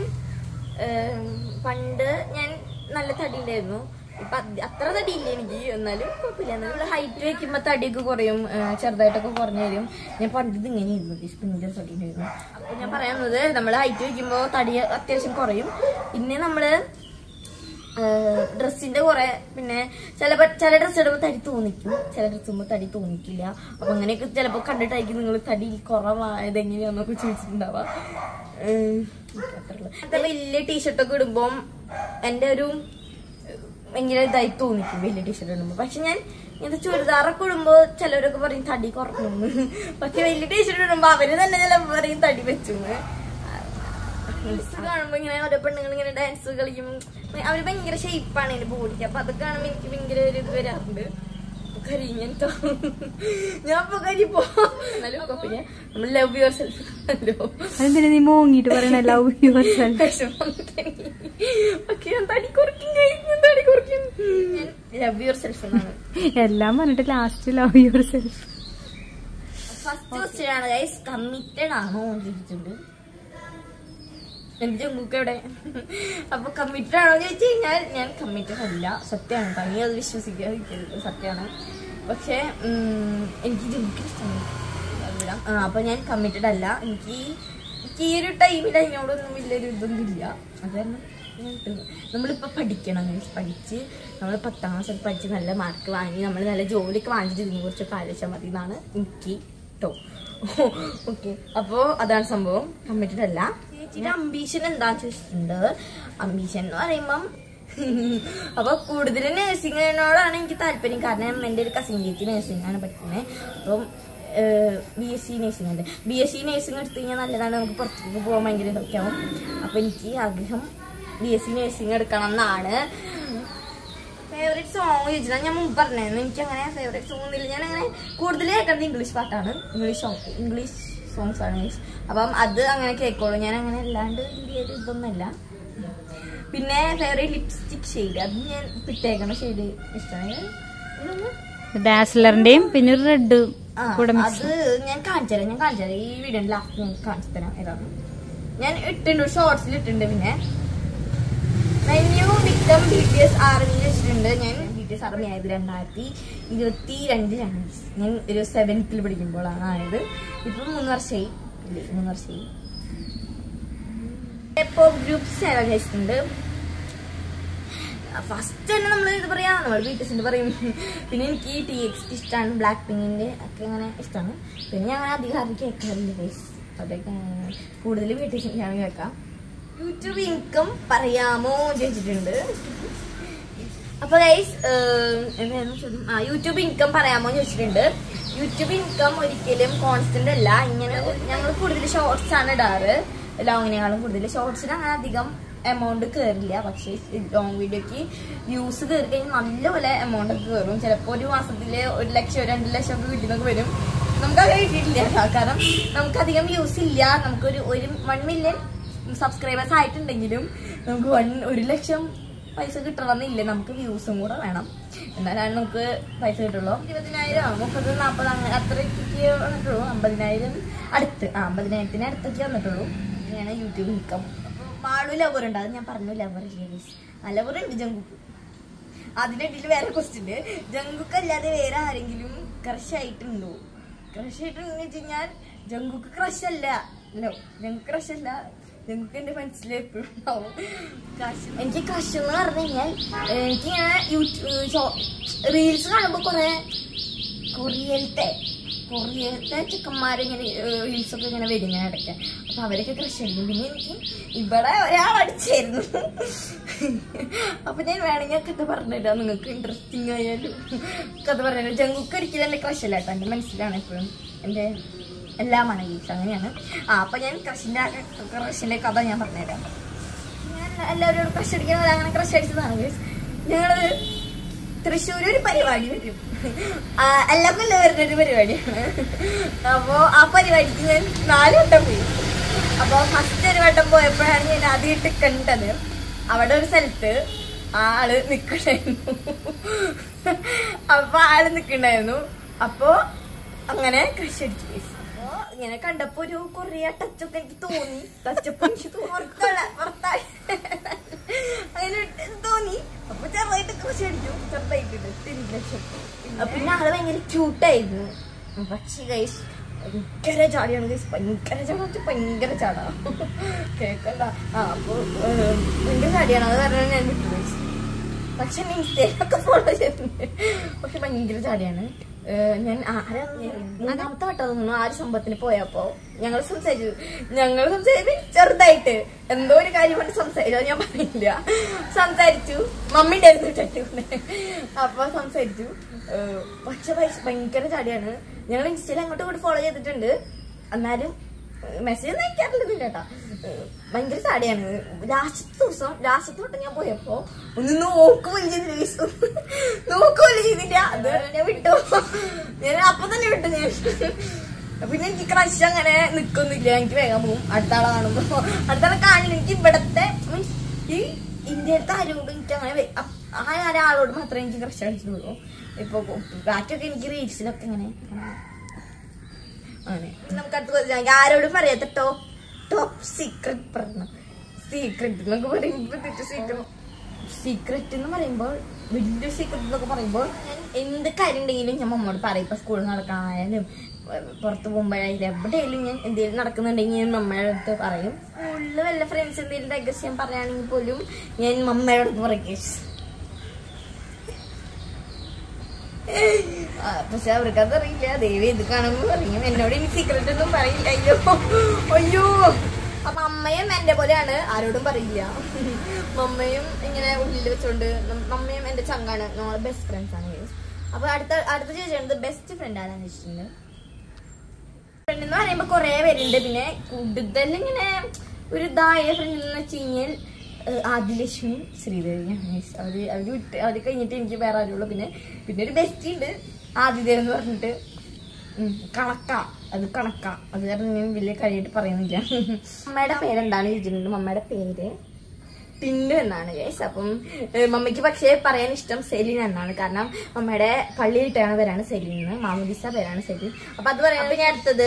ഏം, പണ്ട് ഞാൻ നല്ല തടി ഉണ്ടായിരുന്നു ഇപ്പൊ അത് അത്ര തടിയില്ല എനിക്ക് എന്നാലും കുഴപ്പമില്ല എന്നാലും ഹൈറ്റ് വെക്കുമ്പോ തടിയൊക്കെ കുറയും ഏ, ചെറുതായിട്ടൊക്കെ കുറഞ്ഞു വരും ഞാൻ പണ്ട് ഇത് ഇങ്ങനെയായിരുന്നു ഭയങ്കര തടി ഉണ്ടായിരുന്നു അപ്പൊ ഞാൻ പറയുന്നത് നമ്മൾ ഹൈറ്റ് വെക്കുമ്പോ തടി അത്യാവശ്യം കുറയും പിന്നെ നമ്മള് ഡ്രസ്സിന്റെ കുറെ പിന്നെ ചില ചില ഡ്രസ്സ് ഇടുമ്പോൾ തടി തോന്നിക്കും ചില ഡ്രസ്സ് ഇടുമ്പോൾ തടി തോന്നിക്കില്ല അപ്പൊ അങ്ങനെയൊക്കെ ചിലപ്പോ കണ്ടിട്ടായിരിക്കും നിങ്ങൾ തടി കുറവായത് എങ്ങനെയാന്നൊക്കെ ചോദിച്ചിട്ടുണ്ടാവാം ഏഹ്, അത്രയുള്ളൂ. അങ്ങനത്തെ വലിയ ടീഷർട്ടൊക്കെ ഇടുമ്പോൾ എന്റെ ഒരു ഭയങ്കര ഇതായി തോന്നിക്കും വലിയ ടീഷർട്ട് ഇടുമ്പോൾ പക്ഷെ ഞാൻ ഇങ്ങനത്തെ ചുരിദാറൊക്കെ ഇടുമ്പോൾ ചിലവരൊക്കെ പറയും തടി കുറഞ്ഞു പക്ഷെ വലിയ ടീഷർട്ട് ഇടുമ്പോൾ അവര് തന്നെ ചിലപ്പോൾ പറയും തടി വെച്ചു ഡാൻസ് കാണുമ്പോ ഇങ്ങനെ ഓരോ പെണ്ണുങ്ങൾ ഇങ്ങനെ ഡാൻസ് കളിക്കും അവര് ഭയങ്കര ഷേപ്പാണ് എന്റെ ബോഡിക്ക് അപ്പൊ അതൊക്കെ കാണുമ്പോ എനിക്ക് ഭയങ്കര ഒരു ഇത് വരാറുണ്ട് കരിഞ്ഞോ ഞാൻ ഇപ്പൊ കരിപ്പോ എന്നാലും കുഴപ്പമില്ല നമ്മൾ ലവ് യുവർ സെൽഫ് അല്ലോ അതെന്തിനാ നീ മോങ്ങിട്ട് പറയണ ലവ് യുവർ സെൽഫ് ഓക്കെ ഞാൻ തടി കുറയ്ക്കും guys, ഞാൻ തടി കുറയ്ക്കും ഞാൻ ലവ് യുവർ സെൽഫ് എന്നാണ് എല്ലാം പറഞ്ഞിട്ട് last love yourself first question ആണ് ഗൈസ് കമ്മിറ്റഡ് ആണോ എന്ന് ചോദിച്ചിട്ടുണ്ട് എന്റെ ജങ്കുക്ക് എവിടെ അപ്പൊ കമ്മിറ്റഡ് ആണോ എന്ന് ചോദിച്ചു കഴിഞ്ഞാൽ ഞാൻ കമ്മിറ്റഡ് അല്ല സത്യമാണ് കേട്ടോ നീ അത് വിശ്വസിക്കാതിരിക്കരുത് സത്യമാണ് പക്ഷെ ഉം, എനിക്ക് ജങ്കുക്ക് ഇഷ്ടമാണ് വിടാം. ആ, അപ്പൊ ഞാൻ കമ്മിറ്റഡ് അല്ല എനിക്ക് എനിക്ക് ഈ ഒരു ടൈമിൽ അതിനോടൊന്നും വലിയൊരു ഇതൊന്നും ഇല്ല അത് കാരണം ഞാൻ ഇട്ടു. നമ്മളിപ്പോ പഠിക്കണം guys. പഠിച്ച് നമ്മൾ പത്താം ക്ലാസ് പഠിച്ച് നല്ല മാർക്ക് വാങ്ങി നമ്മൾ നല്ല ജോലിയൊക്കെ വാങ്ങിച്ചിട്ട് ഇതിനെ കുറിച്ചൊക്കെ ആലോചിച്ചാൽ മതി എന്നാണ് എനിക്ക് കേട്ടോ ഓക്കെ അപ്പോ അതാണ് സംഭവം കമ്മിറ്റഡ് അല്ല ചേച്ചിയുടെ അംബീഷൻ എന്താന്ന് ചോദിച്ചിട്ടുണ്ട് അംബീഷൻ എന്ന് പറയുമ്പം അപ്പൊ കൂടുതൽ നഴ്സിങ്ങിനോടാണ് എനിക്ക് താല്പര്യം കാരണം എൻ്റെ ഒരു കസിൻ ചേച്ചി നഴ്സിംഗ് ആണ് പഠിക്കുന്നത് അപ്പം ബി എസ് സി നഴ്സിംഗ് ഉണ്ട് ബി എസ് സി നഴ്സിംഗ് എടുത്തു കഴിഞ്ഞാൽ നല്ലതാണ് നമുക്ക് പുറത്തേക്ക് പോകാൻ ഭയങ്കര ഇതൊക്കെ ആവും അപ്പൊ എനിക്ക് ആഗ്രഹം ബി എസ് സി നഴ്സിംഗ് എടുക്കണം എന്നാണ് ഫേവറേറ്റ് സോങ് ചോദിച്ചാൽ ഞാൻ മുമ്പ് പറഞ്ഞായിരുന്നു എനിക്ക് അങ്ങനെ ഫേവറേറ്റ് സോങ് ഒന്നുമില്ല ഞാൻ അങ്ങനെ കൂടുതൽ കേൾക്കുന്നത് ഇംഗ്ലീഷ് പാട്ടാണ് ഇംഗ്ലീഷ് സോങ് ഇംഗ്ലീഷ് സോങ്സ് ആണ് guys. അപ്പം അത് അങ്ങനെ കേൾക്കുള്ളൂ ഞാൻ അങ്ങനെ അല്ലാണ്ട് വലിയ ഒരു ഇതൊന്നുമല്ല പിന്നെ ഫേവറേറ്റ് ലിപ്സ്റ്റിക് ഷെയ്ഡ് അത് ഞാൻ പിട്ടേക്കണ ഷെയ്ഡ് ഇഷ്ടമാണ് ഇതൊന്ന് ഡാസ്ലറിന്റെയും പിന്നെ ഒരു റെഡ് ആ, കൂടെ mix. അത് ഞാൻ കാണിച്ചു തരാം ഞാൻ കാണിച്ചു തരാം ഈ വീഡിയോ ലാസ്റ്റ് ഞാൻ കാണിച്ചു തരാം ഏതാണ് ഞാൻ ഇട്ടുണ്ട് ഷോർട്സിൽ ഇട്ടുണ്ട് പിന്നെ മെന്യു വിക്രം ബി ടി എസ് ആർമിയിൽ വെച്ചിട്ടുണ്ട് ഞാൻ ബി ടി എസ് ആർമി ആയത് രണ്ടായിരത്തി ഇരുപത്തി രണ്ടിലാണ് ഞാൻ ഒരു സെവൻത്തിൽ പഠിക്കുമ്പോഴാണ് ആയത് ഇപ്പം മൂന്ന് വർഷമായി ഇല്ലേ മൂന്ന് വർഷമായി ഇപ്പോൾ ഗ്രൂപ്പ് സെവൻ വെച്ചിട്ടുണ്ട് ഫസ്റ്റ് തന്നെ നമ്മൾ ഇത് പറയാ നമ്മൾ ബി ടി എസിന്റെ പറയും പിന്നെ എനിക്ക് ടി എക്സ് ഇഷ്ടമാണ് ബ്ലാക്ക് പിങ്കിന്റെ ഒക്കെ അങ്ങനെ ഇഷ്ടമാണ് പിന്നെ ഞാൻ അങ്ങനെ അധികം ആരും കേൾക്കാറില്ല ഗൈസ് അതൊക്കെ കൂടുതൽ ബി ടി എസിന്റെ ആണ് കേൾക്കാം യൂട്യൂബ് ഇൻകം പറയാമോ എന്ന് ചോദിച്ചിട്ടുണ്ട് അപ്പൊ ഗൈസ് എന്തായിരുന്നു ചോദ്യം ആ യൂട്യൂബ് ഇൻകം പറയാമോ എന്ന് ചോദിച്ചിട്ടുണ്ട് യൂട്യൂബ് ഇൻകം ഒരിക്കലും കോൺസ്റ്റന്റ് അല്ല ഇങ്ങനെ ഞങ്ങൾ കൂടുതൽ ഷോർട്സ് ആണ് ഇടാറ് ലോങ്ങിനേക്കാളും കൂടുതൽ ഷോർട്സിന് അങ്ങനെ അധികം എമൗണ്ട് കയറില്ല പക്ഷേ ലോങ് വീഡിയോക്ക് വ്യൂസ് കയറി കഴിഞ്ഞാൽ നല്ലപോലെ എമൗണ്ട് ഒക്കെ കയറും ചിലപ്പോൾ ഒരു മാസത്തിൽ ഒരു ലക്ഷം രണ്ട് ലക്ഷം ഒക്കെ കിട്ടുന്നൊക്കെ വരും നമുക്ക് അങ്ങനെ കിട്ടിയിട്ടില്ല കാരണം നമുക്കധികം വ്യൂസ് ഇല്ല നമുക്കൊരു ഒരു വൺ മില്യൺ സബ്സ്ക്രൈബേഴ്സ് ആയിട്ടുണ്ടെങ്കിലും നമുക്ക് വൺ ഒരു ലക്ഷം പൈസ കിട്ടണമെന്നില്ല നമുക്ക് വ്യൂസും കൂടെ വേണം എന്നാലാണ് നമുക്ക് പൈസ കിട്ടുള്ളൂ ഇരുപതിനായിരം മുപ്പത് നാൽപ്പത് അങ്ങനെ അത്രയ്ക്ക് വന്നിട്ടുള്ളൂ അമ്പതിനായിരം അടുത്ത് ആ അമ്പതിനായിരത്തിന് അടുത്തൊക്കെ വന്നിട്ടുള്ളൂ അങ്ങനെയാണ് യൂട്യൂബ് ഇൻകം മാളു ലവർ ഉണ്ട് അത് ഞാൻ പറഞ്ഞു ലവർ ആ ലവർ ഉണ്ട് ജങ്കുക്ക് അതിനിടയിൽ വേറെ ക്വസ്റ്റ്യൻ ജങ്കുക്ക് അല്ലാതെ വേറെ ആരെങ്കിലും ക്രഷ് ആയിട്ടുണ്ടോ ക്രഷ് ആയിട്ടുണ്ടെന്ന് വെച്ച് കഴിഞ്ഞാൽ ജങ്കുക്ക് ക്രഷ് അല്ല ലോ ജങ്കുക്ക് ക്രഷ് അല്ല ജങ്കുക്ക് എന്റെ മനസ്സിൽ എപ്പോഴും ഉണ്ടാവും ക്രഷ് എനിക്ക് ക്രഷ് എന്ന് പറഞ്ഞു കഴിഞ്ഞാൽ എനിക്ക് ഇങ്ങനെ യൂട്യൂബ് റീൽസ് കാണുമ്പോൾ കുറെ കൊറിയലത്തെ കൊറിയലത്തെ ചെക്കന്മാരിങ്ങനെ റീൽസ് ഒക്കെ ഇങ്ങനെ വരും ഇങ്ങനെ ഇടയ്ക്ക് അപ്പൊ അവരൊക്കെ ക്രഷ് അടിക്കും പിന്നെ എനിക്ക് ഇവിടെ ഒരാൾ അടിച്ചായിരുന്നു അപ്പൊ ഞാൻ വേണമെങ്കിൽ കഥ പറഞ്ഞുതരാം നിങ്ങൾക്ക് ഇൻട്രസ്റ്റിംഗ് ആയാലും കഥ പറഞ്ഞു ജങ്കുക്ക് ഒരിക്കലും എന്റെ ക്രഷ് അല്ല കേട്ടോ എന്റെ മനസ്സിലാണ് എപ്പോഴും എന്റെ എല്ലാമാണ് ഗീസ് അങ്ങനെയാണ് ആ അപ്പൊ ഞാൻ ക്രഷിന്റെ ക്രഷിന്റെ കഥ ഞാൻ പറഞ്ഞുതരാം ഞാൻ എല്ലാവരോടും ക്രഷ് അടിക്കാൻ അങ്ങനെ ക്രഷ് അടിച്ചതാണ് ഗീസ് ഞങ്ങള് തൃശ്ശൂർ ഒരു പരിപാടി വരും ആ, എല്ലാ കൊല്ലം വരുന്ന ഒരു പരിപാടിയാണ് അപ്പോ ആ പരിപാടിക്ക് ഞാൻ നാല് വട്ടം പോയി അപ്പൊ ഫസ്റ്റ് ഒരു വട്ടം പോയപ്പോഴാണ് ഞാൻ ആദ്യമായിട്ട് കണ്ടത് അവിടെ ഒരു സ്ഥലത്ത് ആള് നിക്കണ്ടായിരുന്നു അപ്പൊ ആള് നിക്കണ്ടായിരുന്നു അപ്പൊ അങ്ങനെ കൃഷി അടിച്ചു പോയി അപ്പൊ ഇങ്ങനെ കണ്ടപ്പോ ഒരു കൊറിയ ടച്ചൊക്കെ എനിക്ക് തോന്നി ടച്ചപ്പ് എനിക്ക് പുറത്തുള്ള പുറത്തായി അങ്ങനെ ഒരു തോന്നി അപ്പൊ ചെറുതായിട്ട് കൃഷി അടിച്ചു ചെറുതായിട്ടുണ്ട് തിരിഞ്ഞ ലക്ഷം പിന്നെ ആള് ഭയങ്കര ക്യൂട്ടായിരുന്നു പക്ഷേ ഗൈസ് ഭയങ്കര ചാടിയാണ് ഗൈസ് ഭയങ്കര ചാട വെച്ചാൽ ഭയങ്കര ചാടാ കേക്കണ്ട ആ അപ്പൊ ഏഹ്, ഭയങ്കര ചാടിയാണ് അത് കാരണം ഞാൻ വിട്ടു ഗൈസ് പക്ഷെ ഇൻസ്റ്റയിലൊക്കെ ഫോളോ ചെയ്തിട്ടുണ്ട് പക്ഷെ ഭയങ്കര ചാടിയാണ് ഏഹ് ഞാൻ ആരാ മൂന്നാമത്തെ വട്ടം തോന്നുന്നു ആ ഒരു സംഭവത്തിന് പോയപ്പോ ഞങ്ങൾ സംസാരിച്ചു ഞങ്ങൾ സംസാരിച്ചു ചെറുതായിട്ട് എന്തോ ഒരു കാര്യം കൊണ്ട് സംസാരിച്ചു അത് ഞാൻ പറയില്ല സംസാരിച്ചു മമ്മി ഉണ്ടായിരുന്നു ചട്ടിക്കൊണ്ട് അപ്പൊ സംസാരിച്ചു ഏഹ് പക്ഷെ പൈസ ഭയങ്കര ചാടിയാണ് ഞങ്ങൾ ഇൻസ്റ്റയിൽ അങ്ങോട്ടും ഇങ്ങോട്ട് ഫോളോ ചെയ്തിട്ടുണ്ട് എന്നാലും മെസ്സേജ് ഒന്നും അയക്കാറില്ല കേട്ടാ ഭയങ്കര ചാടിയാണ് ലാസ്റ്റത്തെ ദിവസം ലാസ്റ്റത്തെ തൊട്ട് ഞാൻ പോയപ്പോ ഒന്ന് നോക്കുപോലും ചെയ്തില്ല guys. നോക്കുപോലും ചെയ്തില്ല അത് ഞാൻ വിട്ടു ഞാൻ അപ്പൊ തന്നെ വിട്ടു ഞാൻ പിന്നെ എനിക്ക് ക്രഷ് അങ്ങനെ നിക്കൊന്നുമില്ല എനിക്ക് വേഗം പോകും അടുത്ത ആളെ കാണുമ്പോ അടുത്ത ആളെ കാണില്ല എനിക്ക് ഇവിടത്തെ മീൻസ് ഈ ഇന്ത്യയിലത്തെ ആരോടും എനിക്ക് അങ്ങനെ വെ- അ- ആ ഒരാളോട് മാത്രമേ എനിക്ക് ക്രഷ് അടിച്ചിട്ടുള്ളൂ ഇപ്പൊ ബാക്കിയൊക്കെ എനിക്ക് റീൽസിലൊക്കെ ഇങ്ങനെ കാണാം. അങ്ങനെ നമുക്ക് അടുത്ത question ചോദിക്കാം. ആരോടും പറയാത്ത ടോപ്പ് ടോപ്പ് സീക്രട്ട് പറഞ്ഞു സീക്രട്ട് എന്നൊക്കെ പറയുമ്പോൾ സീക്രട്ട് സീക്രട്ട് എന്ന് പറയുമ്പോൾ വലിയ സീക്രട്ട് എന്നൊക്കെ പറയുമ്പോൾ ഞാൻ എന്ത് കാര്യം ഉണ്ടെങ്കിലും ഞാൻ മമ്മോട് പറയും ഇപ്പൊ സ്കൂളിൽ നടക്കാനായാലും ഏഹ് പുറത്ത് പോകുമ്പോഴായാലും എവിടെയെങ്കിലും ഞാൻ എന്തെങ്കിലും നടക്കുന്നുണ്ടെങ്കിൽ ഞാൻ മമ്മയുടെ അടുത്ത് പറയും സ്കൂളിൽ വല്ല ഫ്രണ്ട്സ് എന്തെങ്കിലും രഹസ്യം പറയുകയാണെങ്കിൽ പോലും ഞാൻ മമ്മയുടെ അടുത്ത് പറയും "Guys, ആ, പക്ഷെ അവർക്കത് അറിയില്ല ദേവി ഇത് കാണുമ്പോ പറയും എന്നോട് ഇനി സീക്രട്ട് ഒന്നും പറയില്ല അയ്യോ അയ്യോ അപ്പൊ അമ്മയും എന്റെ പോലെയാണ് ആരോടും പറയില്ല മമ്മയും ഇങ്ങനെ ഉള്ളിൽ വെച്ചോണ്ട് നം- മമ്മയും എന്റെ ചങ്കാണ് നമ്മളെ ബെസ്റ്റ് ഫ്രണ്ട്സ് ആണ് guys. അപ്പൊ അടുത്ത അടുത്ത ചോദിച്ചത് ബെസ്റ്റ് ഫ്രണ്ട് ആരാന്ന് വെച്ചിട്ടുണ്ട് ഫ്രണ്ട് എന്ന് പറയുമ്പോ കൊറേ പേരുണ്ട് പിന്നെ കൂടുതൽ ഇങ്ങനെ ഒരു ഇതായ ഫ്രണ്ട് എന്ന് വെച്ച് കഴിഞ്ഞാൽ ഏഹ്, ആദിലക്ഷ്മിയും ശ്രീദേവിയും മിസ് അവര് അവര് വിട്ട് അവര് കഴിഞ്ഞിട്ട് എനിക്ക് വേറെ ആരുള്ളൂ പിന്നെ പിന്നെ ഒരു ബെസ്റ്റ് ഉണ്ട് ആദിദേവ് എന്ന് പറഞ്ഞിട്ട് ഉം, കണക്കാ അത് കണക്കാ അത് കാരണം ഞാൻ വലിയ കാര്യമായിട്ട് പറയുന്നില്ല അമ്മയുടെ പേരെന്താണ് ചോദിച്ചിട്ടുണ്ട് മമ്മയുടെ പേര് ടിന്നു എന്നാണ് ഗൈസ് അപ്പം ഏഹ്, മമ്മിക്ക് പക്ഷേ പറയാൻ ഇഷ്ടം സെലിൻ എന്നാണ് കാരണം മമ്മയുടെ പള്ളിയിട്ടാണ് പേരാണ് സെലിൻ എന്ന് മാമുദിസ പേരാണ് സെലിൻ അപ്പൊ അത് പറയാൻ പിന്നെ അടുത്തത്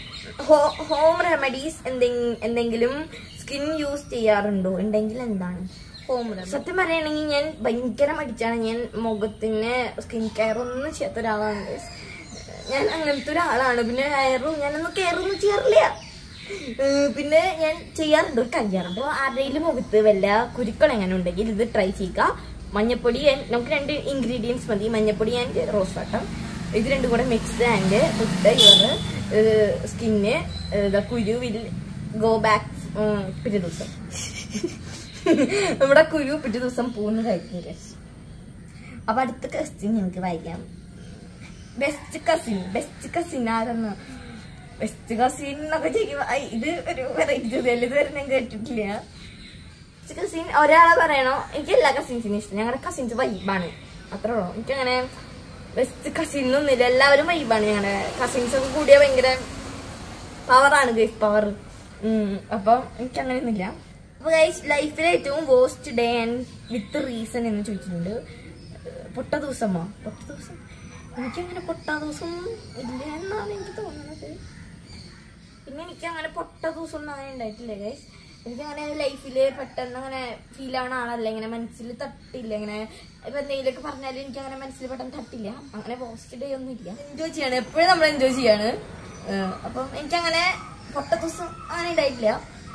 ഹോം റെമഡീസ് എന്തെങ്കിലും സ്കിൻ യൂസ് ചെയ്യാറുണ്ടോ ഉണ്ടെങ്കിൽ എന്താണ് ഹോം സത്യം പറയുകയാണെങ്കിൽ ഞാൻ ഭയങ്കര മടിച്ചാണ് ഞാൻ മുഖത്തിന് സ്കിൻ കെയർ ഒന്നും ചെയ്യാത്ത ഒരാളാണ് guys. ഞാൻ അങ്ങനത്തെ ഒരാളാണ് പിന്നെ ഹെയറും ഞാനൊന്നും കെയർ ഒന്നും ചെയ്യാറില്ല ഏഹ് പിന്നെ ഞാൻ ചെയ്യാറുണ്ട് ഒരു കല്യാണം അപ്പോൾ ആരുടെയും മുഖത്ത് വല്ല കുരുക്കൾ എങ്ങനെ ഉണ്ടെങ്കിൽ ഇത് ട്രൈ ചെയ്യുക മഞ്ഞപ്പൊടി and നമുക്ക് രണ്ട് ഇൻഗ്രീഡിയൻസ് മതി മഞ്ഞപ്പൊടി ആൻഡ് റോസ് വാട്ടർ ഇത് രണ്ടും കൂടെ mix and put your skin കുരു വിൽ ഗോ ബാക്ക് പിറ്റേ ദിവസം നമ്മുടെ കുരു പിറ്റേ ദിവസം പോകുന്നതായിരിക്കും അപ്പൊ അടുത്ത ക്വസ്റ്റ്യൻ ഞങ്ങൾക്ക് വായിക്കാം ബെസ്റ്റ് കസിൻ ബെസ്റ്റ് കസിൻ ആരെന്ന് ബെസ്റ്റ് കസിൻ എന്നൊക്കെ ചോദിക്കുമ്പോ ഐ, ഇത് ഒരു വെറൈറ്റി ചോദ്യമല്ല ഇതുവരെ ഞാൻ കേട്ടിട്ടില്ല ബെസ്റ്റ് കസിൻ ഒരാളെ പറയണോ എനിക്ക് എല്ലാ കസിൻസിനും ഇഷ്ടം ഞങ്ങളുടെ കസിൻസ് വൈബാണ് അത്രേ ഉള്ളൂ എനിക്കങ്ങനെ ബെസ്റ്റ് കസിൻ ഒന്നുമില്ല എല്ലാവരും വൈബാണ് ഞങ്ങളുടെ കസിൻസ് ഒക്കെ കൂടിയ ഭയങ്കര പവറാണ് ഗൈസ് പവർ അപ്പം എനിക്ക് അങ്ങനെയൊന്നുമില്ല അപ്പൊ ഗൈസ് ലൈഫിലെ ഏറ്റവും waste day and with reason എന്ന് ചോദിച്ചിട്ടുണ്ട് ഏഹ് പൊട്ട ദിവസമോ പൊട്ട ദിവസം എനിക്കങ്ങനെ പൊട്ട ദിവസം ഇല്ല എന്നാണ് എനിക്ക് തോന്നുന്നത് പിന്നെ എനിക്ക് അങ്ങനെ പൊട്ട ദിവസം ഒന്നും അങ്ങനെ ഉണ്ടായിട്ടില്ല ഗൈസ് എനിക്കങ്ങനെ ലൈഫില് പെട്ടെന്ന് അങ്ങനെ ഫീൽ ആവണ ആളല്ല ഇങ്ങനെ മനസ്സിൽ തട്ടില്ല ഇങ്ങനെ ഇപ്പൊ എന്തെങ്കിലുമൊക്കെ പറഞ്ഞാലും എനിക്ക് അങ്ങനെ മനസ്സിൽ പെട്ടെന്ന് തട്ടില്ല അങ്ങനെ പോസ്റ്റ് ഡേ ഒന്നും ഇല്ല എൻജോയ് ചെയ്യാണ് എപ്പോഴും നമ്മൾ എൻജോയ് ചെയ്യാണ് ഏഹ് അപ്പം എനിക്കങ്ങനെ പൊട്ട ദിവസം അങ്ങനെ ഉണ്ടായിട്ടില്ല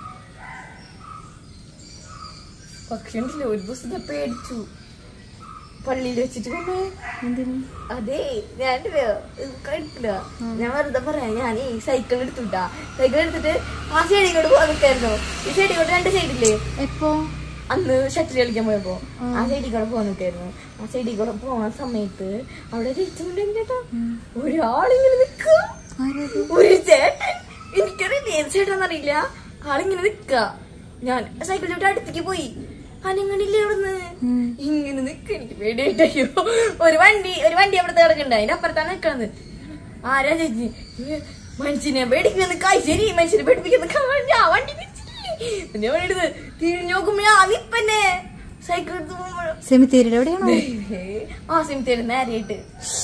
പക്ഷേ ഉണ്ടല്ലോ, ഒരു ദിവസം ഞാൻ പേടിച്ചു പള്ളിയിൽ വെച്ചിട്ട് കൊണ്ടേ അതെ ഞാൻ കഴിക്കില്ല ഞാൻ വെറുതെ പറയാം ഞാൻ ഈ സൈക്കിൾ എടുത്തുട്ടാ സൈക്കിൾ എടുത്തിട്ട് ആ സൈഡിൽ കൂടെ പോകാൻ നിൽക്കായിരുന്നു ഈ സൈഡിൽ കൂടെ രണ്ട് സൈഡില്ലേ എപ്പോ അന്ന് ഷട്ടിൽ കളിക്കാൻ പോയപ്പോ ആ സൈഡിൽ കൂടെ പോകാൻ നിൽക്കായിരുന്നു ആ സൈഡിൽ കൂടെ പോണ സമയത്ത് അവിടെ ചേട്ടാ ഒരാളിങ്ങനെ നിൽക്കുക ഒരു ചേട്ടൻ എനിക്കറിയില്ല ഏത് ചേട്ടാന്നറിയില്ല ആളിങ്ങനെ നിക്ക ഞാൻ സൈക്കിൾ ചവിട്ടി അടുത്തേക്ക് പോയി അനങ്ങണില്ലേ അവിടുന്ന് ഇങ്ങനെ നിക്ക എനിക്ക് പേടിയായിട്ടയ്യോ ഒരു വണ്ടി ഒരു വണ്ടി അവിടുത്തെ കിടക്കണ്ട അതിന്റെ അപ്പുറത്താണ് നിക്കണത് ആരാ ചേച്ചി ഏ, മനുഷ്യനെ പേടിക്കുന്ന കാശ്ശേരി മനുഷ്യനെ പേടിപ്പിക്കുന്ന വണ്ടി ആ വണ്ടി തിരിച്ചില്ലേ ഞാൻ വേണ്ടത് തിരിഞ്ഞു നോക്കുമ്പോ ആ നിപ്പന്നെ സൈക്കിൾ എടുത്ത് പോകുമ്പോഴോ സെമിത്തേരിയുടെ എവിടെയാണോ ആ സിമിത്തേട് നേരെയായിട്ട്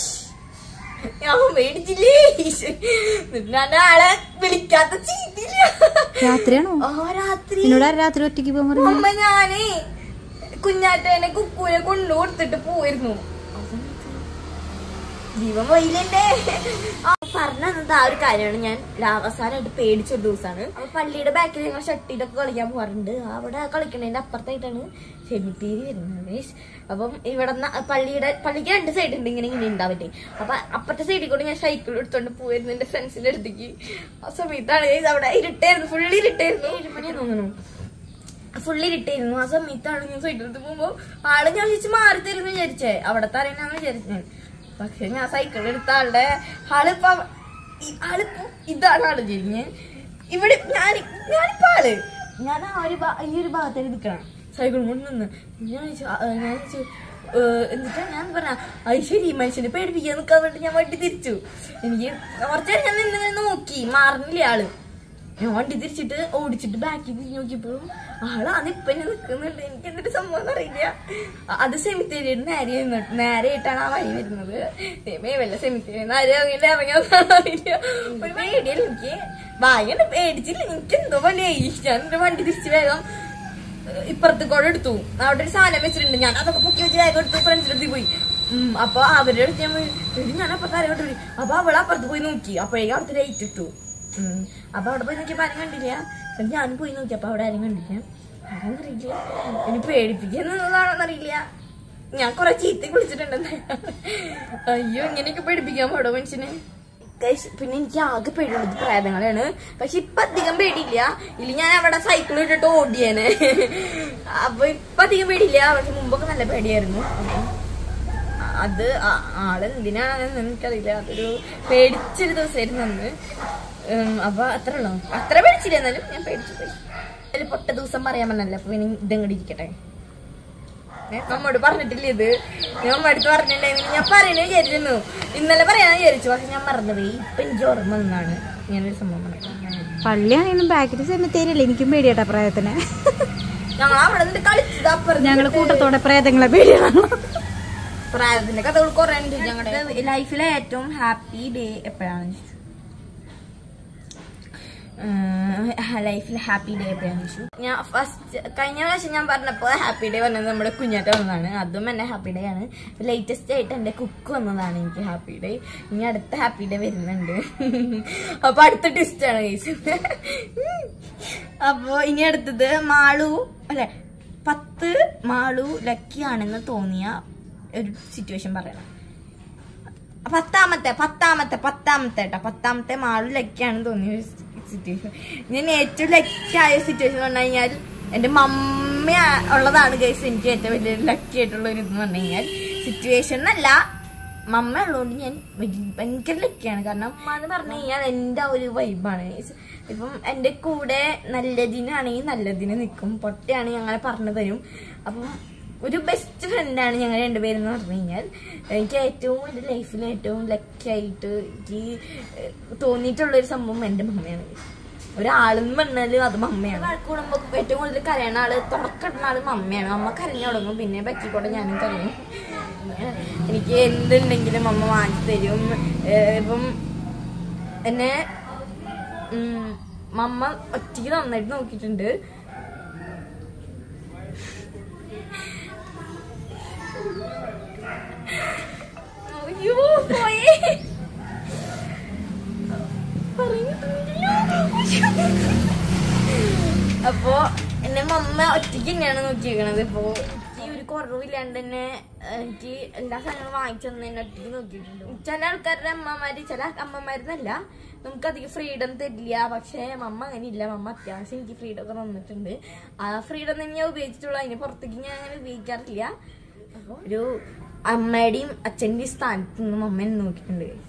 ഞാൻ മേടിച്ചില്ലേ എന്നിട്ട് ഞാൻ ആളെ വിളിക്കാത്ത ചീത്തില്ല രാത്രിയാണോ ആ രാത്രി എന്നോട് ആരാ രാത്രി ഒറ്റയ്ക്ക് പോകാൻ പറഞ്ഞു അമ്മ ഞാനേ കുഞ്ഞാറ്റേനെ കുക്കുവിനെ കൊണ്ടു കൊടുത്തിട്ട് പോയിരുന്നു ആ സമയത്ത് ജീവൻ പോയില്ലേ ആ പറഞ്ഞു തന്നത് ആ ഒരു കാര്യമാണ് ഞാൻ ലാ- അവസാനമായിട്ട് പേടിച്ചൊരു ദിവസമാണ് അപ്പൊ പള്ളിയുടെ ബാക്കിൽ ഞങ്ങൾ ഷട്ടിയിലൊക്കെ കളിക്കാൻ പോകാറുണ്ട് അവിടെ കളിക്കണതിന്റെ അപ്പുറത്തായിട്ടാണ് സെമിത്തേരി വരുന്നത് guys. അപ്പം ഇവിടെ പള്ളിയുടെ പള്ളിക്ക് രണ്ട് സൈഡ് ഉണ്ട് ഇങ്ങനെ ഇങ്ങനെ ഉണ്ടാവില്ലേ അപ്പൊ അപ്പുറത്തെ സൈഡിൽ കൂടെ ഞാൻ സൈക്കിൾ എടുത്തോണ്ട് പോയിരുന്നു എന്റെ ഫ്രണ്ട്സിന്റെ അടുത്തേക്ക് ആ സമയത്താണ് guys അവിടെ ഇരുട്ടായിരുന്നു ഫുള്ളി ഇരുട്ടായിരുന്നു ഏഴ് മണിയാന്ന് തോന്നുന്നു ഫുള്ളി ഇരിട്ടായിരുന്നു ആ സമയത്താണ് ഞാൻ സൈക്കിൾ എടുത്ത് പോകുമ്പോ ആള് ഞാൻ വിളിച്ച് മാറി തരുന്നു വിചാരിച്ചേ അവിടെ തരാനാണ് വിചാരിച്ചത് ഞാൻ പക്ഷെ ഞാൻ സൈക്കിൾ എടുത്ത ആളുടെ ആളിപ്പോ ഈ- ആളിപ്പോ ഇതാണ് ആള് തിരിഞ്ഞ് ഇവിടെ ഞാൻ ഞാനിപ്പോ ആള് ഞാൻ ആ ഒരു ഭാ- ഈ ഒരു ഭാഗത്തേക്ക് നിൽക്കണം സൈക്കിൾ കൊണ്ട് നിന്ന് ഞാൻ വിളിച്ചു, ആ, ഞാൻ വിളിച്ചു, ഏഹ്, എന്നിട്ടാ ഞാൻ പറഞ്ഞ ഐശ്വര്യ ഈ മനുഷ്യനെ പേടിപ്പിക്കാൻ നിൽക്കാൻ വേണ്ടി ഞാൻ വണ്ടി തിരിച്ചു എനിക്ക് കുറച്ചേരം ഞാൻ നിന്ന് നിന്ന് നോക്കി മാറുന്നില്ല ആള് ഞാൻ വണ്ടി തിരിച്ചിട്ട് ഓടിച്ചിട്ട് ബാക്കിൽ തിരിഞ്ഞ് നോക്കിയപ്പോഴും ആള് അതിപ്പന്നെ നിൽക്കുന്നുണ്ട് എനിക്ക് എന്തൊരു സംഭവം അറിയില്ല അ- അത് സെമിത്തേരിയുടെ നേരെ ഇരുന്നിട്ട് നേരെയായിട്ടാണ് ആ വഴി വരുന്നത് ദൈവമേ വല്ല സെമിത്തേരി നേരെ ഇറങ്ങിയിട്ട് ഇറങ്ങിയതാണെന്ന് അറിയില്ല ഒരു പേടിയല്ല എനിക്ക് ഭാഗ്യം പേടിച്ചില്ല എനിക്ക് എന്തോ പോലെ ഞാൻ എന്റെ വണ്ടി തിരിച്ച് വേഗം ഇപ്പുറത്ത് കൂടെ എടുത്തു അവിടെ ഒരു സാധനം വെച്ചിട്ടുണ്ട് ഞാൻ അതൊക്കെ പൊക്കി വെച്ച് ബാഗ് എടുത്ത് ഫ്രണ്ട്സിന്റെ അടുത്ത് പോയി ഉം, അപ്പൊ അവരുടെ അടുത്ത് ഞാൻ പോയി "എടി, ഞാൻ അപ്പുറത്ത് ആരെ കണ്ടു അപ്പൊ അവള് അപ്പുറത്ത് പോയി നോക്കി അപ്പോഴേക്കും അവിടുത്തെ ലൈറ്റ് ഇട്ടു ഉം. അപ്പൊ അവിടെ പോയി നോക്കിയപ്പോ ആരും കണ്ടില്ല എന്നിട്ട് ഞാൻ പോയി നോക്കി അപ്പൊ അവിടെ ആരും കണ്ടില്ല അതെന്നറിയില്ല ഇനി പേടിപ്പിക്കുന്നതാണെന്നറിയില്ല ഞാൻ കൊറേ ചീത്ത കുളിച്ചിട്ടുണ്ട് അയ്യോ ഇങ്ങനെയൊക്കെ പേടിപ്പിക്കാൻ പാടോ മനുഷ്യന് Guys, പിന്നെ എനിക്ക് ആകെ പേടിയുള്ളത് പ്രേതങ്ങളാണ് പക്ഷെ ഇപ്പൊ അധികം പേടിയില്ല ഇല്ല ഞാൻ അവിടെ സൈക്കിൾ ഇട്ടിട്ട് ഓടിയേനെ അപ്പൊ ഇപ്പൊ അധികം പേടിയില്ല പക്ഷെ മുമ്പൊക്കെ നല്ല പേടിയായിരുന്നു അപ്പൊ അത് ആ- ആള് എന്തിനാണെന്ന് എനിക്കറിയില്ല അതൊരു പേടിച്ചൊരു ദിവസമായിരുന്നു അന്ന് ഉം, അപ്പൊ അത്ര ഉള്ളു അത്ര പേടിച്ചില്ല എന്നാലും ഞാൻ പേടിച്ചു പോയി അതിൽ പൊട്ട ദിവസം പറയാൻ പറ്റല്ല അപ്പൊ ഇനി ഇതങ്ങോട്ട് ഇരിക്കട്ടെ ഏ, നമ്മോട് പറഞ്ഞിട്ടില്ല ഇത് ഞാൻ അമ്മ അടുത്ത് പറഞ്ഞിട്ടുണ്ടായിരുന്നു ഞാൻ പറയുന്നത് വിചാരിച്ചിരുന്നു ഇന്നലെ പറയാൻ വിചാരിച്ചു പക്ഷെ ഞാൻ മറന്നുപോയി ഇപ്പൊ എനിക്ക് ഓർമ്മ വന്നാണ് ഇങ്ങനൊരു സംഭവം നടക്കുന്നത്. പള്ളിയാണെങ്കിലും ബാക്കിൽ സെമിത്തേരിയല്ലേ എനിക്കും പേടിയാട്ടാ പ്രായത്തിന് ഞങ്ങൾ അവിടെ നിന്ന് കളിച്ചത് അപ്പുറത്ത് ഞങ്ങള് കൂട്ടത്തോടെ പ്രേതങ്ങളെ പേടിയാണ് പ്രായത്തിന്റെ കഥകൾ കുറെ ഉണ്ട് ഞങ്ങളുടെ ലൈഫിലെ ഏറ്റവും ഹാപ്പി ഡേ എപ്പോഴാണ് ലൈഫിൽ ഹാപ്പി ഡേ എപ്പോഴാണ് ചോദിച്ചു ഞാൻ ഫസ്റ്റ് കഴിഞ്ഞ പ്രാവശ്യം ഞാൻ പറഞ്ഞപ്പോ ഹാപ്പി ഡേ വന്നത് നമ്മുടെ കുഞ്ഞാറ്റ വന്നതാണ് അതും എന്റെ ഹാപ്പി ഡേ ആണ് ലേറ്റസ്റ്റ് ആയിട്ട് എന്റെ കുക്ക് വന്നതാണ് എനിക്ക് ഹാപ്പി ഡേ ഇനി അടുത്ത ഹാപ്പി ഡേ വരുന്നുണ്ട് അപ്പൊ അടുത്ത ട്വിസ്റ്റ് ആണ് കേസ് അപ്പൊ ഇനി അടുത്തത് മാളു അല്ലെ പത്ത് മാളു ലക്കി ആണെന്ന് തോന്നിയ ഒരു സിറ്റുവേഷൻ പറയണം പത്താമത്തെ പത്താമത്തെ പത്താമത്തെ കേട്ടോ പത്താമത്തെ മാളു ലക്കിയാണ് തോന്നിയ ഒരു സിറ്റുവേഷൻ ഞാൻ ഏറ്റവും ലക്കിയായ സിറ്റുവേഷൻ എന്ന് പറഞ്ഞു കഴിഞ്ഞാൽ എന്റെ മമ്മ ഉള്ളതാണ് കേസ് എനിക്ക് ഏറ്റവും വലിയ ലക്കി ആയിട്ടുള്ള ഒരു ഇതെന്ന് പറഞ്ഞു കഴിഞ്ഞാൽ സിറ്റുവേഷൻ എന്നല്ല മമ്മ ഉള്ളതുകൊണ്ട് ഞാൻ വലിയ- ഭയങ്കര ലക്കിയാണ് കാരണം അമ്മ എന്ന് പറഞ്ഞു കഴിഞ്ഞാൽ എൻ്റെ ആ ഒരു വൈബാണ് ഇപ്പം എൻ്റെ കൂടെ നല്ലതിനാണെങ്കിൽ നല്ലതിന് നിൽക്കും പൊട്ടയാണെങ്കിൽ അങ്ങനെ പറഞ്ഞു തരും അപ്പം ഒരു ബെസ്റ്റ് ഫ്രണ്ടാണ് ഞങ്ങൾ രണ്ടുപേരും എന്ന് പറഞ്ഞു കഴിഞ്ഞാൽ എനിക്ക് ഏറ്റവും എൻ്റെ ലൈഫിൽ ഏറ്റവും ലക്കി ആയിട്ട് എനിക്ക് ഏഹ്, തോന്നിയിട്ടുള്ള ഒരു സംഭവം എൻ്റെ മമ്മയാണ് ഒരാളെന്ന് പറഞ്ഞാല് അത് മമ്മയാണ് വഴക്കൂടുമ്പോ ഏറ്റവും കൂടുതൽ കരയണ ആള് തുറക്കിടുന്ന ആള് മമ്മയാണ് അമ്മ കരഞ്ഞു തുടങ്ങും പിന്നെ ബക്കിക്കൂടെ ഞാനും കരയും എനിക്ക് എന്തുണ്ടെങ്കിലും അമ്മ വാങ്ങിച്ചു തരും ഏഹ്, ഇപ്പം എന്നെ ഉം, മമ്മ ഒറ്റയ്ക്ക് നന്നായിട്ട് നോക്കിയിട്ടുണ്ട് അയ്യോ പോയേ അപ്പോ എന്നെ മമ്മ ഒറ്റയ്ക്ക് തന്നെയാണ് നോക്കിയേക്കണത് ഇപ്പോ ഈ ഒരു കുറവില്ലാണ്ട് തന്നെ ഏഹ്, എനിക്ക് എല്ലാ സാധനങ്ങളും വാങ്ങിച്ചു തന്നെ എന്നെ ഒറ്റയ്ക്ക് നോക്കിയിട്ടുണ്ട് ചില ആൾക്കാരുടെ അമ്മമാര് ചില അമ്മമാരെന്നല്ല നമുക്ക് അധികം ഫ്രീഡം തരില്ല പക്ഷെ മമ്മ അങ്ങനെ ഇല്ല മമ്മ അത്യാവശ്യം എനിക്ക് ഫ്രീഡം ഒക്കെ തന്നിട്ടുണ്ട് ആ ഫ്രീഡം തന്നെ ഞാൻ ഉപയോഗിച്ചിട്ടുള്ളൂ അതിന് പുറത്തേക്ക് ഞാൻ അങ്ങനെ ഉപയോഗിക്കാറില്ല അപ്പൊ ഒരു അമ്മയുടെയും അച്ഛന്റെയും സ്ഥാനത്ത് നിന്ന് മമ്മ എന്നെ നോക്കിയിട്ടുണ്ട് guys.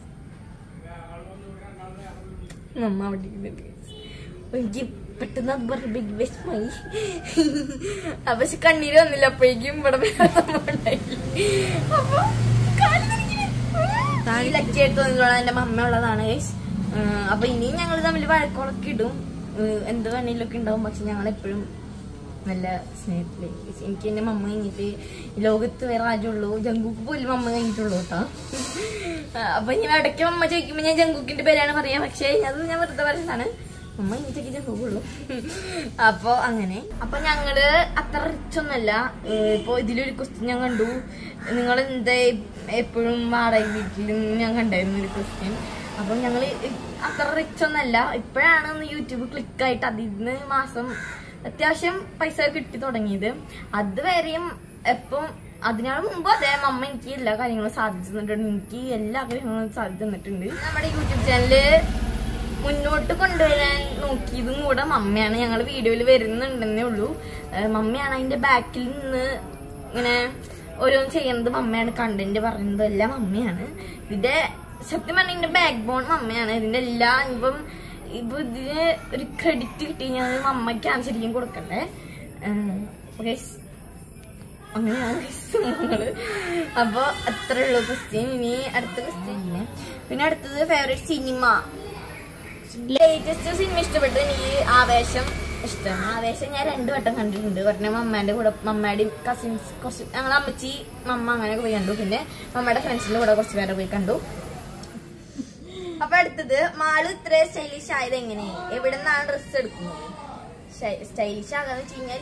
മമ്മ അവിടെ ഇരിക്കുന്നുണ്ട് guys. അപ്പൊ എനിക്ക് പെട്ടെന്ന് അത് പറഞ്ഞ ബിഗ് വിഷമായി അപ്പൊ പക്ഷെ കണ്ണീര് വന്നില്ല അപ്പോഴേക്കും ഇവിടെ വേറെ സംഭവം ഉണ്ടായി. അപ്പൊ കാല് നനയ്ക്കില്ലേ? ഈ ലക്കി ആയിട്ട് തോന്നിയിട്ടുള്ള എന്റെ മമ്മ ഉള്ളതാണ് ഗൈസ് അപ്പൊ ഇനിയും ഞങ്ങൾ തമ്മിൽ വഴക്കുകളൊക്കെ ഇടും ഏഹ് എന്ത് വേണേലൊക്കെ ഉണ്ടാവും പക്ഷെ ഞങ്ങൾ എപ്പോഴും നല്ല സ്നേഹത്തിലേക്ക് എനിക്ക് എന്റെ മമ്മ കഴിഞ്ഞിട്ട് ഈ ലോകത്ത് വേറെ ആരുള്ളൂ ജങ്കൂക്ക് പോലും മമ്മ കഴിഞ്ഞിട്ടുള്ളൂ കേട്ടോ അപ്പൊ ഞാൻ ഇടയ്ക്ക് മമ്മ ചോദിക്കുമ്പോ ഞാൻ ജങ്കൂക്കിന്റെ പേരാണ് പറയാ പക്ഷേ അത് ഞാൻ വെറുതെ പറയുന്നതാണ് മമ്മ കഴിഞ്ഞിട്ടൊക്കെ ജങ്കൂക്കുള്ളൂ അപ്പൊ അങ്ങനെ അപ്പൊ ഞങ്ങള് അത്ര റിച്ച് ഒന്നല്ല ഏഹ് ഇപ്പൊ ഇതിലൊരു ക്വസ്റ്റ്യൻ ഞാൻ കണ്ടു നിങ്ങൾ എന്താ എപ്പോഴും വാടക വീട്ടിലും ഞാൻ കണ്ടായിരുന്നു ഒരു ക്വസ്റ്റ്യൻ അപ്പൊ ഞങ്ങള് അത്ര റിച്ച് ഒന്നല്ല ഇപ്പോഴാണ് ഒന്ന് യൂട്യൂബ് ക്ലിക്കായിട്ട് അതിൽ നിന്ന് മാസം അത്യാവശ്യം പൈസ കിട്ടി തുടങ്ങിയത് അതുവരെയും എപ്പം അതിനാൾ മുമ്പ് അതേ മമ്മ എനിക്ക് എല്ലാ കാര്യങ്ങളും സാധിച്ചു തന്നിട്ടുണ്ട് എനിക്ക് എല്ലാ കാര്യങ്ങളും സാധിച്ചു തന്നിട്ടുണ്ട് നമ്മുടെ യൂട്യൂബ് ചാനല് മുന്നോട്ട് കൊണ്ടുവരാൻ നോക്കിയതും കൂടെ മമ്മയാണ് ഞങ്ങൾ വീഡിയോയിൽ വരുന്നുണ്ടെന്നേ ഉള്ളൂ ഏഹ് മമ്മയാണ് അതിന്റെ ബാക്കിൽ നിന്ന് ഇങ്ങനെ ഓരോന്ന് ചെയ്യുന്നത് മമ്മയാണ് കണ്ടന്റ് പറയുന്നത് എല്ലാം മമ്മയാണ് ഇതിന്റെ സത്യം പറഞ്ഞ ഇതിന്റെ ബാക്ക് ബോൺ മമ്മയാണ് ഇതിന്റെ എല്ലാ ഇപ്പം ഇപ്പൊ ഇതിന് ഒരു ക്രെഡിറ്റ് കിട്ടി കഴിഞ്ഞാൽ അത് മമ്മയ്ക്കാണ് ശരിക്കും കൊടുക്കണ്ടേ ഏഹ് guys, അങ്ങനെയാണ് guys സംഭവങ്ങള് അപ്പൊ അത്രേ ഉള്ളൂ ക്വസ്റ്റ്യൻ ഇനി അടുത്ത ക്വസ്റ്റ്യൻ പിന്നെ അടുത്തത് ഫേവറേറ്റ് സിനിമ ലേറ്റസ്റ്റ് സിനിമ ഇഷ്ടപ്പെട്ടത് എനിക്ക് ആവേശം ഇഷ്ടമാണ് ആവേശം ഞാൻ രണ്ടു വട്ടം കണ്ടിട്ടുണ്ട് പറഞ്ഞ മമ്മേന്റെ കൂടെ മമ്മയുടെയും കസിൻസ് കുറച്ച് ഞങ്ങളെ അമ്മച്ചി മമ്മ അങ്ങനെ പോയി കണ്ടു പിന്നെ മമ്മയുടെ ഫ്രണ്ട്സിന്റെ കൂടെ കുറച്ച് പേരെ പോയി കണ്ടു അപ്പൊ അടുത്തത് മാളു ഇത്ര സ്റ്റൈലിഷ് ആയത് എങ്ങനെ എവിടെ നിന്നാണ് ഡ്രസ്സ് എടുക്കുന്നത് സ്റ്റൈലിഷ് ആകാന്ന് വെച്ച് കഴിഞ്ഞാൽ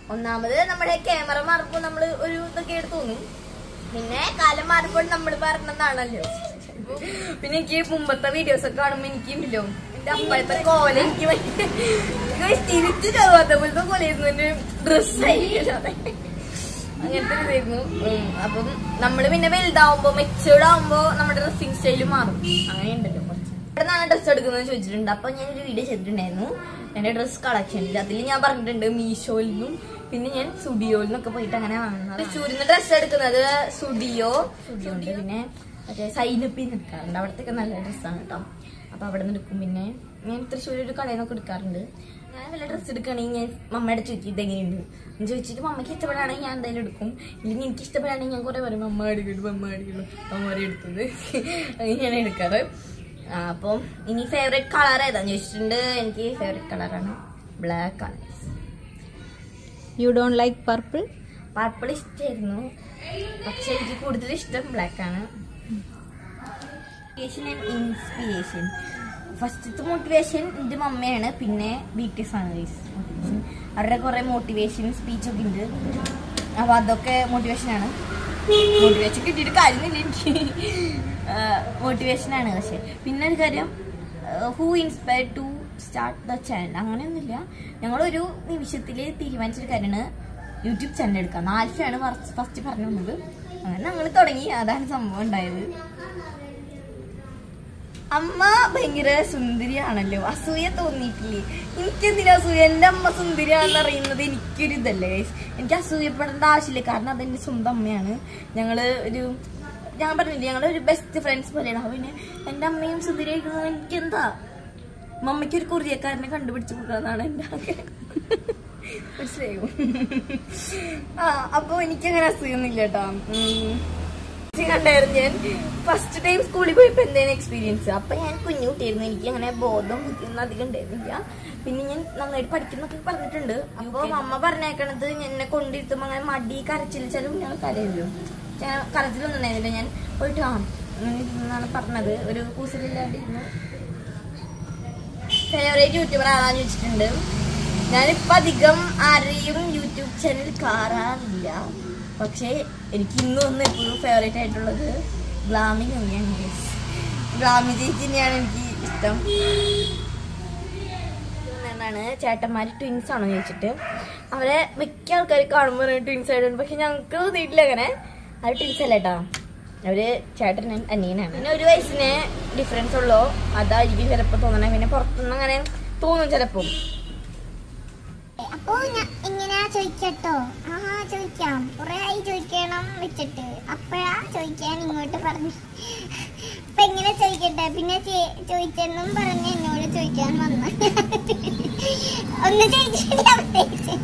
ഒന്നാമത് നമ്മുടെ ക്യാമറ മാറുമ്പോൾ നമ്മൾ ഒരു ഇതൊക്കെ എടുത്ത് തോന്നും പിന്നെ കാലം മാറുമ്പോൾ നമ്മൾ പറഞ്ഞതാണല്ലോ പിന്നെ എനിക്ക് മുമ്പത്തെ വീഡിയോസ് ഒക്കെ കാണുമ്പോൾ എനിക്ക് ഉണ്ടല്ലോ എന്റെ അപ്പോഴത്തെ കോല എനിക്ക് ഭയങ്കര- guys, തിരിച്ചു ചാവാത്ത പോലത്തെ കോലായിരുന്നു എന്റെ ഡ്രസ് അങ്ങനത്തെ ഒരു ഇതായിരുന്നു ഉം, അപ്പം നമ്മള് പിന്നെ വലുതാവുമ്പോ മെച്ചൂർഡ് ആവുമ്പോ നമ്മുടെ ഡ്രസ്സിങ് സ്റ്റൈല് മാറും അങ്ങനെ ഉണ്ടല്ലോ കുറച്ച് ഇവിടെ നിന്നാണ് ഡ്രസ്സ് എടുക്കുന്നത് ചോദിച്ചിട്ടുണ്ട് അപ്പൊ ഞാൻ ഒരു വീഡിയോ ചെയ്തിട്ടുണ്ടായിരുന്നു എന്റെ ഡ്രസ് കളക്ഷനിൽ അതിൽ ഞാൻ പറഞ്ഞിട്ടുണ്ട് മീഷോയിൽ നിന്നും പിന്നെ ഞാൻ സുഡിയോയിൽ നിന്നൊക്കെ പോയിട്ട് അങ്ങനെ വാങ്ങുന്നത് തൃശ്ശൂരിൽ ഡ്രസ്സ് എടുക്കുന്നത് സുഡിയോ സുഡിയോ ഉണ്ട് പിന്നെ മറ്റേ സൈനപ്പിൽ നിൽക്കാറുണ്ട് അവിടത്തേക്ക് നല്ല ഡ്രസ്സാണ് കേട്ടോ അപ്പൊ അവിടെ നിന്ന് എടുക്കും പിന്നെ ഞാൻ തൃശ്ശൂർ ഒരു കടയിൽ നിന്നൊക്കെ എടുക്കാറുണ്ട് ഞാൻ വല്ല ഡ്രസ്സ് എടുക്കുകയാണെങ്കിൽ ഞാൻ മമ്മയുടെ ചോദിക്കും ഇതെങ്ങനെയുണ്ട് എന്ന് ചോദിച്ചിട്ട് മമ്മയ്ക്ക് ഇഷ്ടപ്പെടുകയാണെങ്കിൽ ഞാൻ എന്തായാലും എടുക്കും ഇല്ലെങ്കിൽ എനിക്ക് ഇഷ്ടപ്പെടുകയാണെങ്കിൽ ഞാൻ കുറെ പറയും മമ്മ എടുക്കുള്ളൂ മമ്മ എടുക്കുള്ളൂ മമ്മ എടുത്തത് അങ്ങനെയാണ് എടുക്കാറ് ആ, അപ്പം ഇനി ഫേവറേറ്റ് കളർ ഏതാന്ന് ചോദിച്ചിട്ടുണ്ട് എനിക്ക് ഫേവറേറ്റ് കളറാണ് ബ്ലാക്ക് ആണ് you don't like purple purple ഇഷ്ടമായിരുന്നു പക്ഷെ എനിക്ക് കൂടുതൽ ഇഷ്ടം ബ്ലാക്ക് ആണ് മോട്ടിവേഷൻ ആൻഡ് ഇൻസ്പിറേഷൻ ഫസ്റ്റത്തെ മോട്ടിവേഷൻ എൻ്റെ മമ്മയാണ് പിന്നെ ബി ടി എസ് ആണ് മോട്ടിവേഷൻ അവരുടെ കുറെ മോട്ടിവേഷൻ സ്പീച്ച് ഒക്കെ ഉണ്ട് അപ്പൊ അതൊക്കെ മോട്ടിവേഷൻ ആണ് മോട്ടിവേഷൻ കിട്ടിയിട്ട് കാര്യമില്ല എനിക്ക് മോട്ടിവേഷൻ ആണ് പക്ഷെ പിന്നെ ഒരു കാര്യം who inspire to start the channel അങ്ങനെയൊന്നുമില്ല ഞങ്ങളൊരു നിമിഷത്തിൽ തീരുമാനിച്ചൊരു കാര്യമാണ് യൂട്യൂബ് ചാനൽ എടുക്കാം ആൽഫയാണ് ഫസ്റ്റ് പറഞ്ഞു തന്നത് അങ്ങനെ ഞങ്ങൾ തുടങ്ങി അതാണ് സംഭവം ഉണ്ടായത് അമ്മ ഭയങ്കര സുന്ദരിയാണല്ലോ അസൂയ തോന്നിയിട്ടില്ലേ എനിക്കെന്തിനാ അസൂയ എന്റെ അമ്മ സുന്ദരിയാണെന്ന് അറിയുന്നത് എനിക്കൊരു ഇതല്ലേ guys. എനിക്ക് അസൂയപ്പെടേണ്ട ആവശ്യമില്ല കാരണം അതെന്റെ സ്വന്തം അമ്മയാണ് ഞങ്ങള് ഒരു ഞാൻ പറഞ്ഞില്ലേ ഞങ്ങള് ഒരു ബെസ്റ്റ് ഫ്രണ്ട്സ് പോലെയാണ് അപ്പൊ പിന്നെ എന്റെ അമ്മയും സുന്ദരിയായിരിക്കുന്നത് എനിക്ക് എന്താ മമ്മയ്ക്ക് ഒരു കൊറിയക്കാരനെ കണ്ടുപിടിച്ചു കൊടുക്കാന്നാണ് എന്റെ ആഗ്രഹം മനസ്സിലായോ ആ അപ്പൊ എനിക്കങ്ങനെ അസുഖമൊന്നുമില്ല കേട്ടോ ഉം. ഇത് കണ്ടായിരുന്നു ഞാൻ ഫസ്റ്റ് ടൈം സ്കൂളിൽ പോയപ്പോ എന്തായിരുന്നു എക്സ്പീരിയൻസ് അപ്പൊ ഞാൻ കുഞ്ഞു കുട്ടിയായിരുന്നു എനിക്ക് അങ്ങനെ ബോധം ബുദ്ധിയൊന്നും അധികം ഉണ്ടായിരുന്നില്ല പിന്നെ ഞാൻ നന്നായിട്ട് പഠിക്കുന്നൊക്കെ പറഞ്ഞിട്ടുണ്ട് അപ്പൊ അമ്മ പറഞ്ഞേക്കണത് എന്നെ കൊണ്ടിരുത്തുമ്പോ അങ്ങനെ മടി കരച്ചിൽ ചിലവും ഞങ്ങൾ കരയല്ലോ ഞാൻ കരച്ചിലൊന്നും ഉണ്ടായിരുന്നില്ല ഞാൻ പോയിട്ട് ആ അങ്ങനെ ഇരുന്നാണ് പറഞ്ഞത് ഒരു കൂസലില്ലാണ്ടിരുന്നു ഫേവറേറ്റ് യൂട്യൂബർ ആരാന്ന് ചോദിച്ചിട്ടുണ്ട് ഞാനിപ്പോ അധികം ആരെയും യൂട്യൂബ് ചാനൽ കാണാറില്ല പക്ഷേ എനിക്ക് ഇന്നും ഒന്ന് എപ്പോഴും ഫേവറേറ്റ് ആയിട്ടുള്ളത് ഗ്ലാമി തന്നെയാണ് ഗ്ലാമി ചേച്ചിനെയാണ് എനിക്ക് ഇഷ്ടം എന്നാണ് ചേട്ടന്മാര് ട്വിൻസ് ആണോ ചോദിച്ചിട്ട് അവരെ മിക്ക ആൾക്കാർ കാണുമ്പോൾ ട്വിൻസ് ആയിട്ടുണ്ട് പക്ഷെ ഞങ്ങൾക്ക് തോന്നിയിട്ടില്ല അങ്ങനെ അത് ട്വിൻസ് അല്ല കേട്ടോ അവര് ചേട്ടൻ അനിയനാണ് പിന്നെ ഒരു വയസ്സിന് ഡിഫറൻസ് ഉള്ളൂ അതായിരിക്കും ചിലപ്പോ തോന്നണേ പിന്നെ പുറത്തുനിന്ന് അങ്ങനെ തോന്നും ചിലപ്പോ അപ്പോ ഞാൻ ഇങ്ങനെ ചോദിക്കട്ടോ ആ ചോദിക്കാം കുറെ ആയി ചോദിക്കണം വെച്ചിട്ട് അപ്പഴാ ചോദിക്കാൻ ഇങ്ങോട്ട് പറഞ്ഞു അപ്പൊ ഇങ്ങനെ ചോദിക്കട്ടെ പിന്നെ ചേ- ചോദിച്ചെന്നും പറഞ്ഞ് എന്നോട് ചോദിക്കാൻ വന്ന ഒന്ന് ചോദിച്ചില്ല പ്രത്യേകിച്ച്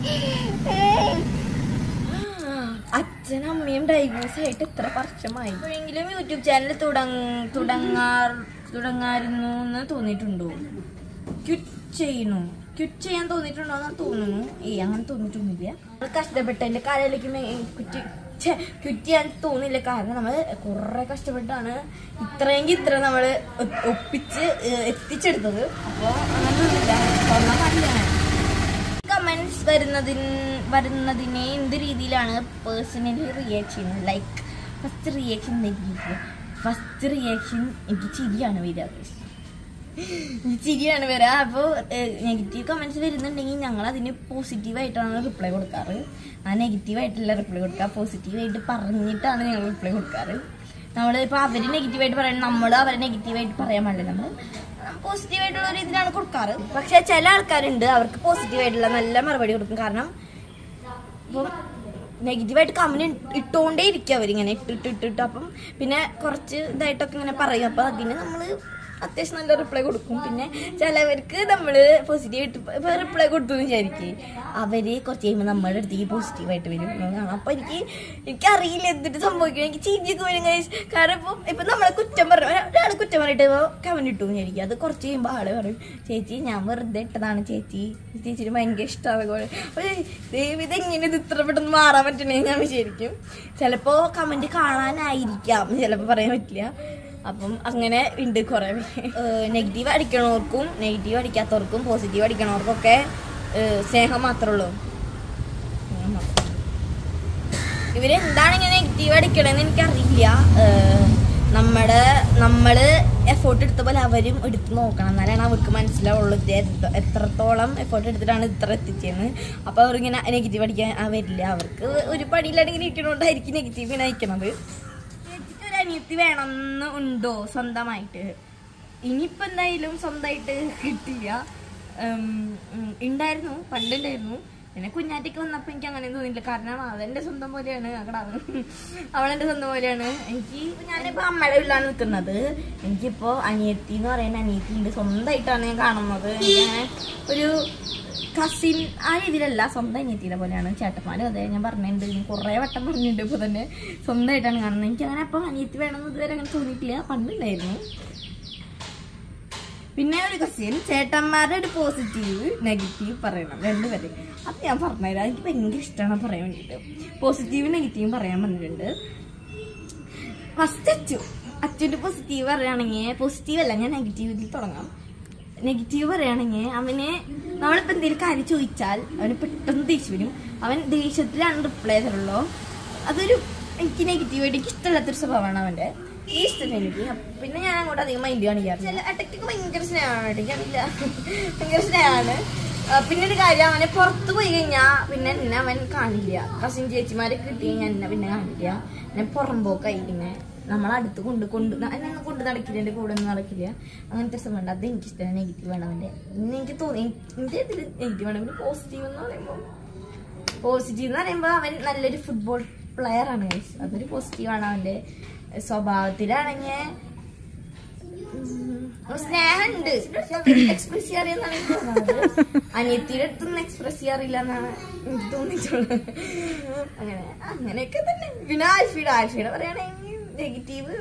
അച്ഛനും അമ്മയും ഡൈവേഴ്സ് ആയിട്ട് എത്ര വർഷമായി എപ്പോഴെങ്കിലും യൂട്യൂബ് ചാനൽ തുടങ്ങാർ തുടങ്ങായിരുന്നു എന്ന് തോന്നിയിട്ടുണ്ടോ ക്വിറ്റ് ചെയ്യണു ക്വിറ്റ് ചെയ്യാൻ തോന്നിയിട്ടുണ്ടോ എന്ന് തോന്നുന്നു ഏയ് അങ്ങനെ തോന്നിയിട്ടൊന്നുമില്ല നമ്മൾ കഷ്ടപ്പെട്ടതിന്റെ കാലയിലേക്ക് ക്വിറ്റ് ക്വിറ്റ് ചെയ്യാൻ തോന്നില്ല കാരണം നമ്മൾ കുറെ കഷ്ടപ്പെട്ടാണ് ഇത്രയെങ്കിൽ ഇത്ര നമ്മൾ ഒപ്പിച്ച് ഏഹ്, എത്തിച്ചെടുത്തത് അപ്പോൾ അങ്ങനെ ഒന്നുമില്ല തുറന്ന കാര്യമാണ് കമന്റ്സ് വരുന്നതിന് വരുന്നതിനെ എന്ത് രീതിയിലാണ് പേഴ്സണലി റിയാക്ട് ചെയ്യുന്നത് like first reaction negative first reaction എനിക്ക് ചിരിയാണ് വരിക ഈ ചിരിയാണ് വരിക അപ്പോൾ നെഗറ്റീവ് കമന്റ്സ് വരുന്നുണ്ടെങ്കിൽ ഞങ്ങൾ അതിന് പോസിറ്റീവായിട്ടാണ് റിപ്ലൈ കൊടുക്കാറ് ആ നെഗറ്റീവായിട്ടല്ല റിപ്ലൈ കൊടുക്കുക പോസിറ്റീവായിട്ട് പറഞ്ഞിട്ടാണ് ഞങ്ങൾ റിപ്ലൈ കൊടുക്കാറ് നമ്മൾ ഇപ്പോൾ അവർ നെഗറ്റീവായിട്ട് പറയണം നമ്മൾ അവരെ നെഗറ്റീവായിട്ട് പറയാൻ പാടില്ല നമ്മൾ പോസിറ്റീവായിട്ടുള്ള ഒരു ഇതിലാണ് കൊടുക്കാറ് പക്ഷെ ചില ആൾക്കാരുണ്ട് അവർക്ക് പോസിറ്റീവായിട്ടുള്ള നല്ല മറുപടി കൊടുക്കും കാരണം ഇപ്പം നെഗറ്റീവായിട്ട് കമന്റ് ഇട്ടുകൊണ്ടേ ഇരിക്കും അവരിങ്ങനെ ഇട്ടിട്ട് ഇട്ടിട്ട് അപ്പം പിന്നെ കുറച്ച് ഇതായിട്ടൊക്കെ ഇങ്ങനെ പറയും അപ്പം അതിന് നമ്മൾ അത്യാവശ്യം നല്ല റിപ്ലൈ കൊടുക്കും പിന്നെ ചിലവർക്ക് നമ്മൾ പോസിറ്റീവായിട്ട് ഇപ്പം റിപ്ലൈ കൊടുത്തു എന്ന് വിചാരിക്കും അവര് കുറച്ച് കഴിയുമ്പോൾ നമ്മുടെ അടുത്തേക്ക് പോസിറ്റീവായിട്ട് വരും അതാണ് അപ്പം എനിക്ക് എനിക്കറിയില്ല എന്തിട്ട് സംഭവിക്കണം എനിക്ക് ചിരിയൊക്കെ വരും guys. കാരണം ഇപ്പം ഇപ്പം നമ്മളെ കുറ്റം പറഞ്ഞു ഒരാൾ കുറ്റം പറഞ്ഞിട്ട് കമന്റ് ഇട്ടു എന്ന് വിചാരിക്കും അത് കുറച്ച് കഴിയുമ്പോൾ ആള് പറയും ചേച്ചി ഞാൻ വെറുതെ ഇട്ടതാണ് ചേച്ചി ചേച്ചിന് ഭയങ്കര ഇഷ്ടമാണ് അപ്പോൾ ദൈവം ഇതെങ്ങനെ ഇത് ഇത്ര പെട്ടെന്ന് മാറാൻ പറ്റണേ ഞാൻ വിചാരിക്കും ചിലപ്പോൾ കമന്റ് കാണാനായിരിക്കാം ചിലപ്പോൾ പറയാൻ പറ്റില്ല അപ്പം അങ്ങനെ ഉണ്ട് കുറേ നെഗറ്റീവ് അടിക്കണവർക്കും നെഗറ്റീവ് അടിക്കാത്തവർക്കും പോസിറ്റീവ് അടിക്കണവർക്കൊക്കെ ഏഹ് സ്നേഹം മാത്രമേ ഉള്ളൂ ഇവര് എന്താണ് ഇങ്ങനെ നെഗറ്റീവ് അടിക്കണമെന്ന് എനിക്കറിയില്ല ഏഹ് നമ്മുടെ നമ്മള് എഫോർട്ട് എടുത്ത പോലെ അവരും എടുത്ത് നോക്കണം എന്നാലാണ് അവർക്ക് മനസ്സിലാവുള്ളൂ ഇത് എത്ര- എത്രത്തോളം എഫോർട്ട് എടുത്തിട്ടാണ് ഇത്ര എത്തിച്ചതെന്ന് അപ്പൊ അവരിങ്ങനെ നെഗറ്റീവ് അടിക്കാൻ ആ വരില്ല അവർക്ക് ഒരു പടിയിലടങ്ങി ഇരിക്കണോണ്ടായിരിക്കും നെഗറ്റീവ് ഇങ്ങനെ അയക്കണത് ചേച്ചിക്ക് ഒരു അനിയത്തി വേണമെന്ന് ഉണ്ടോ സ്വന്തമായിട്ട് ഇനിയിപ്പോ എന്തായാലും സ്വന്തമായിട്ട് കിട്ടില്ല ഉം, ഉം, ഉണ്ടായിരുന്നു പണ്ടുണ്ടായിരുന്നു പിന്നെ കുഞ്ഞാറ്റയ്ക്ക് വന്നപ്പോ എനിക്ക് അങ്ങനെ തോന്നിയില്ല കാരണം അതെന്റെ സ്വന്തം പോലെയാണ് അകടാവ് അവളെന്റെ സ്വന്തം പോലെയാണ് എനിക്ക് ഞാനിപ്പോ അമ്മയുടെ വീട്ടിലാണ് നിൽക്കുന്നത് എനിക്കിപ്പോ അനിയത്തി എന്ന് പറയുന്ന അനിയത്തി ഉണ്ട് സ്വന്തമായിട്ടാണ് ഞാൻ കാണുന്നത് എനിക്കങ്ങനെ ഒരു കസിൻ ആ രീതിയിലല്ല സ്വന്തം അനിയത്തിയുടെ പോലെയാണ് ചേട്ടന്മാരും അതെ ഞാൻ പറഞ്ഞിട്ടുണ്ട് ഞാൻ കുറേ വട്ടം പറഞ്ഞിട്ടുണ്ട് ഇപ്പൊ തന്നെ സ്വന്തമായിട്ടാണ് കാണുന്നത് എനിക്ക് അങ്ങനെ അപ്പൊ അനിയത്തി വേണമെന്ന് ഇതുവരെ അങ്ങനെ തോന്നിയിട്ടില്ല പണ്ടുണ്ടായിരുന്നു പിന്നെ ഒരു ക്വസ്റ്റ്യൻ ചേട്ടന്മാരുടെ ഒരു പോസിറ്റീവ് നെഗറ്റീവ് പറയണം രണ്ടുപേരെ അത് ഞാൻ പറഞ്ഞുതരാം എനിക്ക് ഭയങ്കര ഇഷ്ടമാണ് പറയാൻ വേണ്ടിയിട്ട് പോസിറ്റീവ് നെഗറ്റീവും പറയാൻ പറഞ്ഞിട്ടുണ്ട് ഫസ്റ്റ് അച്ചു അച്ഛൻ്റെ പോസിറ്റീവ് പറയുകയാണെങ്കിൽ പോസിറ്റീവ് അല്ല ഞാൻ നെഗറ്റീവിൽ തുടങ്ങാം നെഗറ്റീവ് പറയുകയാണെങ്കിൽ അവന് നമ്മളിപ്പോൾ എന്തെങ്കിലും കാര്യം ചോദിച്ചാൽ അവന് പെട്ടെന്ന് ദേഷ്യം വരും അവൻ ദേഷ്യത്തിലാണ് റിപ്ലൈ തരുള്ളൂ അതൊരു എനിക്ക് നെഗറ്റീവായിട്ട് എനിക്ക് ഇഷ്ടമില്ലാത്തൊരു സ്വഭാവമാണ് അവൻ്റെ ഈ ഇഷ്ടം എനിക്ക് പിന്നെ ഞാൻ അങ്ങോട്ട് അധികം മൈൻഡ് കാണിക്കാറില്ല ചില അട്ടയ്ക്ക് ഭയങ്കര സ്നേഹമാണ് എനിക്കറിയില്ല ഭയങ്കര സ്നേഹമാണ് ആ, പിന്നെ ഒരു കാര്യം അവനെ പുറത്ത് പോയി കഴിഞ്ഞാൽ പിന്നെ എന്നെ അവൻ കാണില്ല കസിൻ ചേച്ചിമാരെ കിട്ടി കഴിഞ്ഞാൽ എന്നെ പിന്നെ കാണില്ല എന്നെ പുറമ്പോക്കായി പിന്നെ നമ്മളടുത്ത് കൊണ്ട് കൊണ്ട് ന- എന്നെ ഒന്നും കൊണ്ട് നടക്കില്ല എൻ്റെ കൂടെ ഒന്നും നടക്കില്ല അങ്ങനത്തെ രസം വേണ്ട അത് എനിക്ക് ഇഷ്ടമാണ് നെഗറ്റീവ് ആണ് അവൻ്റെ ഇന്ന് എനിക്ക് തോന്നി എൻ്റെ ഇതിൽ നെഗറ്റീവ് ആണ് പിന്നെ പോസിറ്റീവ് എന്ന് പറയുമ്പോൾ പോസിറ്റീവ് എന്ന് പറയുമ്പോൾ അവൻ നല്ലൊരു ഫുട്ബോൾ പ്ലെയർ ആണ് guys. അതൊരു പോസിറ്റീവ് ആണ് അവന്റെ സ്വഭാവത്തിലാണെങ്കിൽ സ്നേഹമുണ്ട് എക്സ്പ്രസ് ചെയ്യാറിയെന്നാണ് എനിക്ക് തോന്നുന്നത് അനിയത്തിയുടെ അടുത്തൊന്നും എക്സ്പ്രസ് ചെയ്യാറില്ല എന്നാണ് എനിക്ക് തോന്നിയിട്ടുള്ളത് അങ്ങനെ അങ്ങനെയൊക്കെ തന്നെ പിന്നെ ആൽഫിയുടെ ആൽഫിയുടെ പറയുകയാണെങ്കിൽ നെഗറ്റീവ്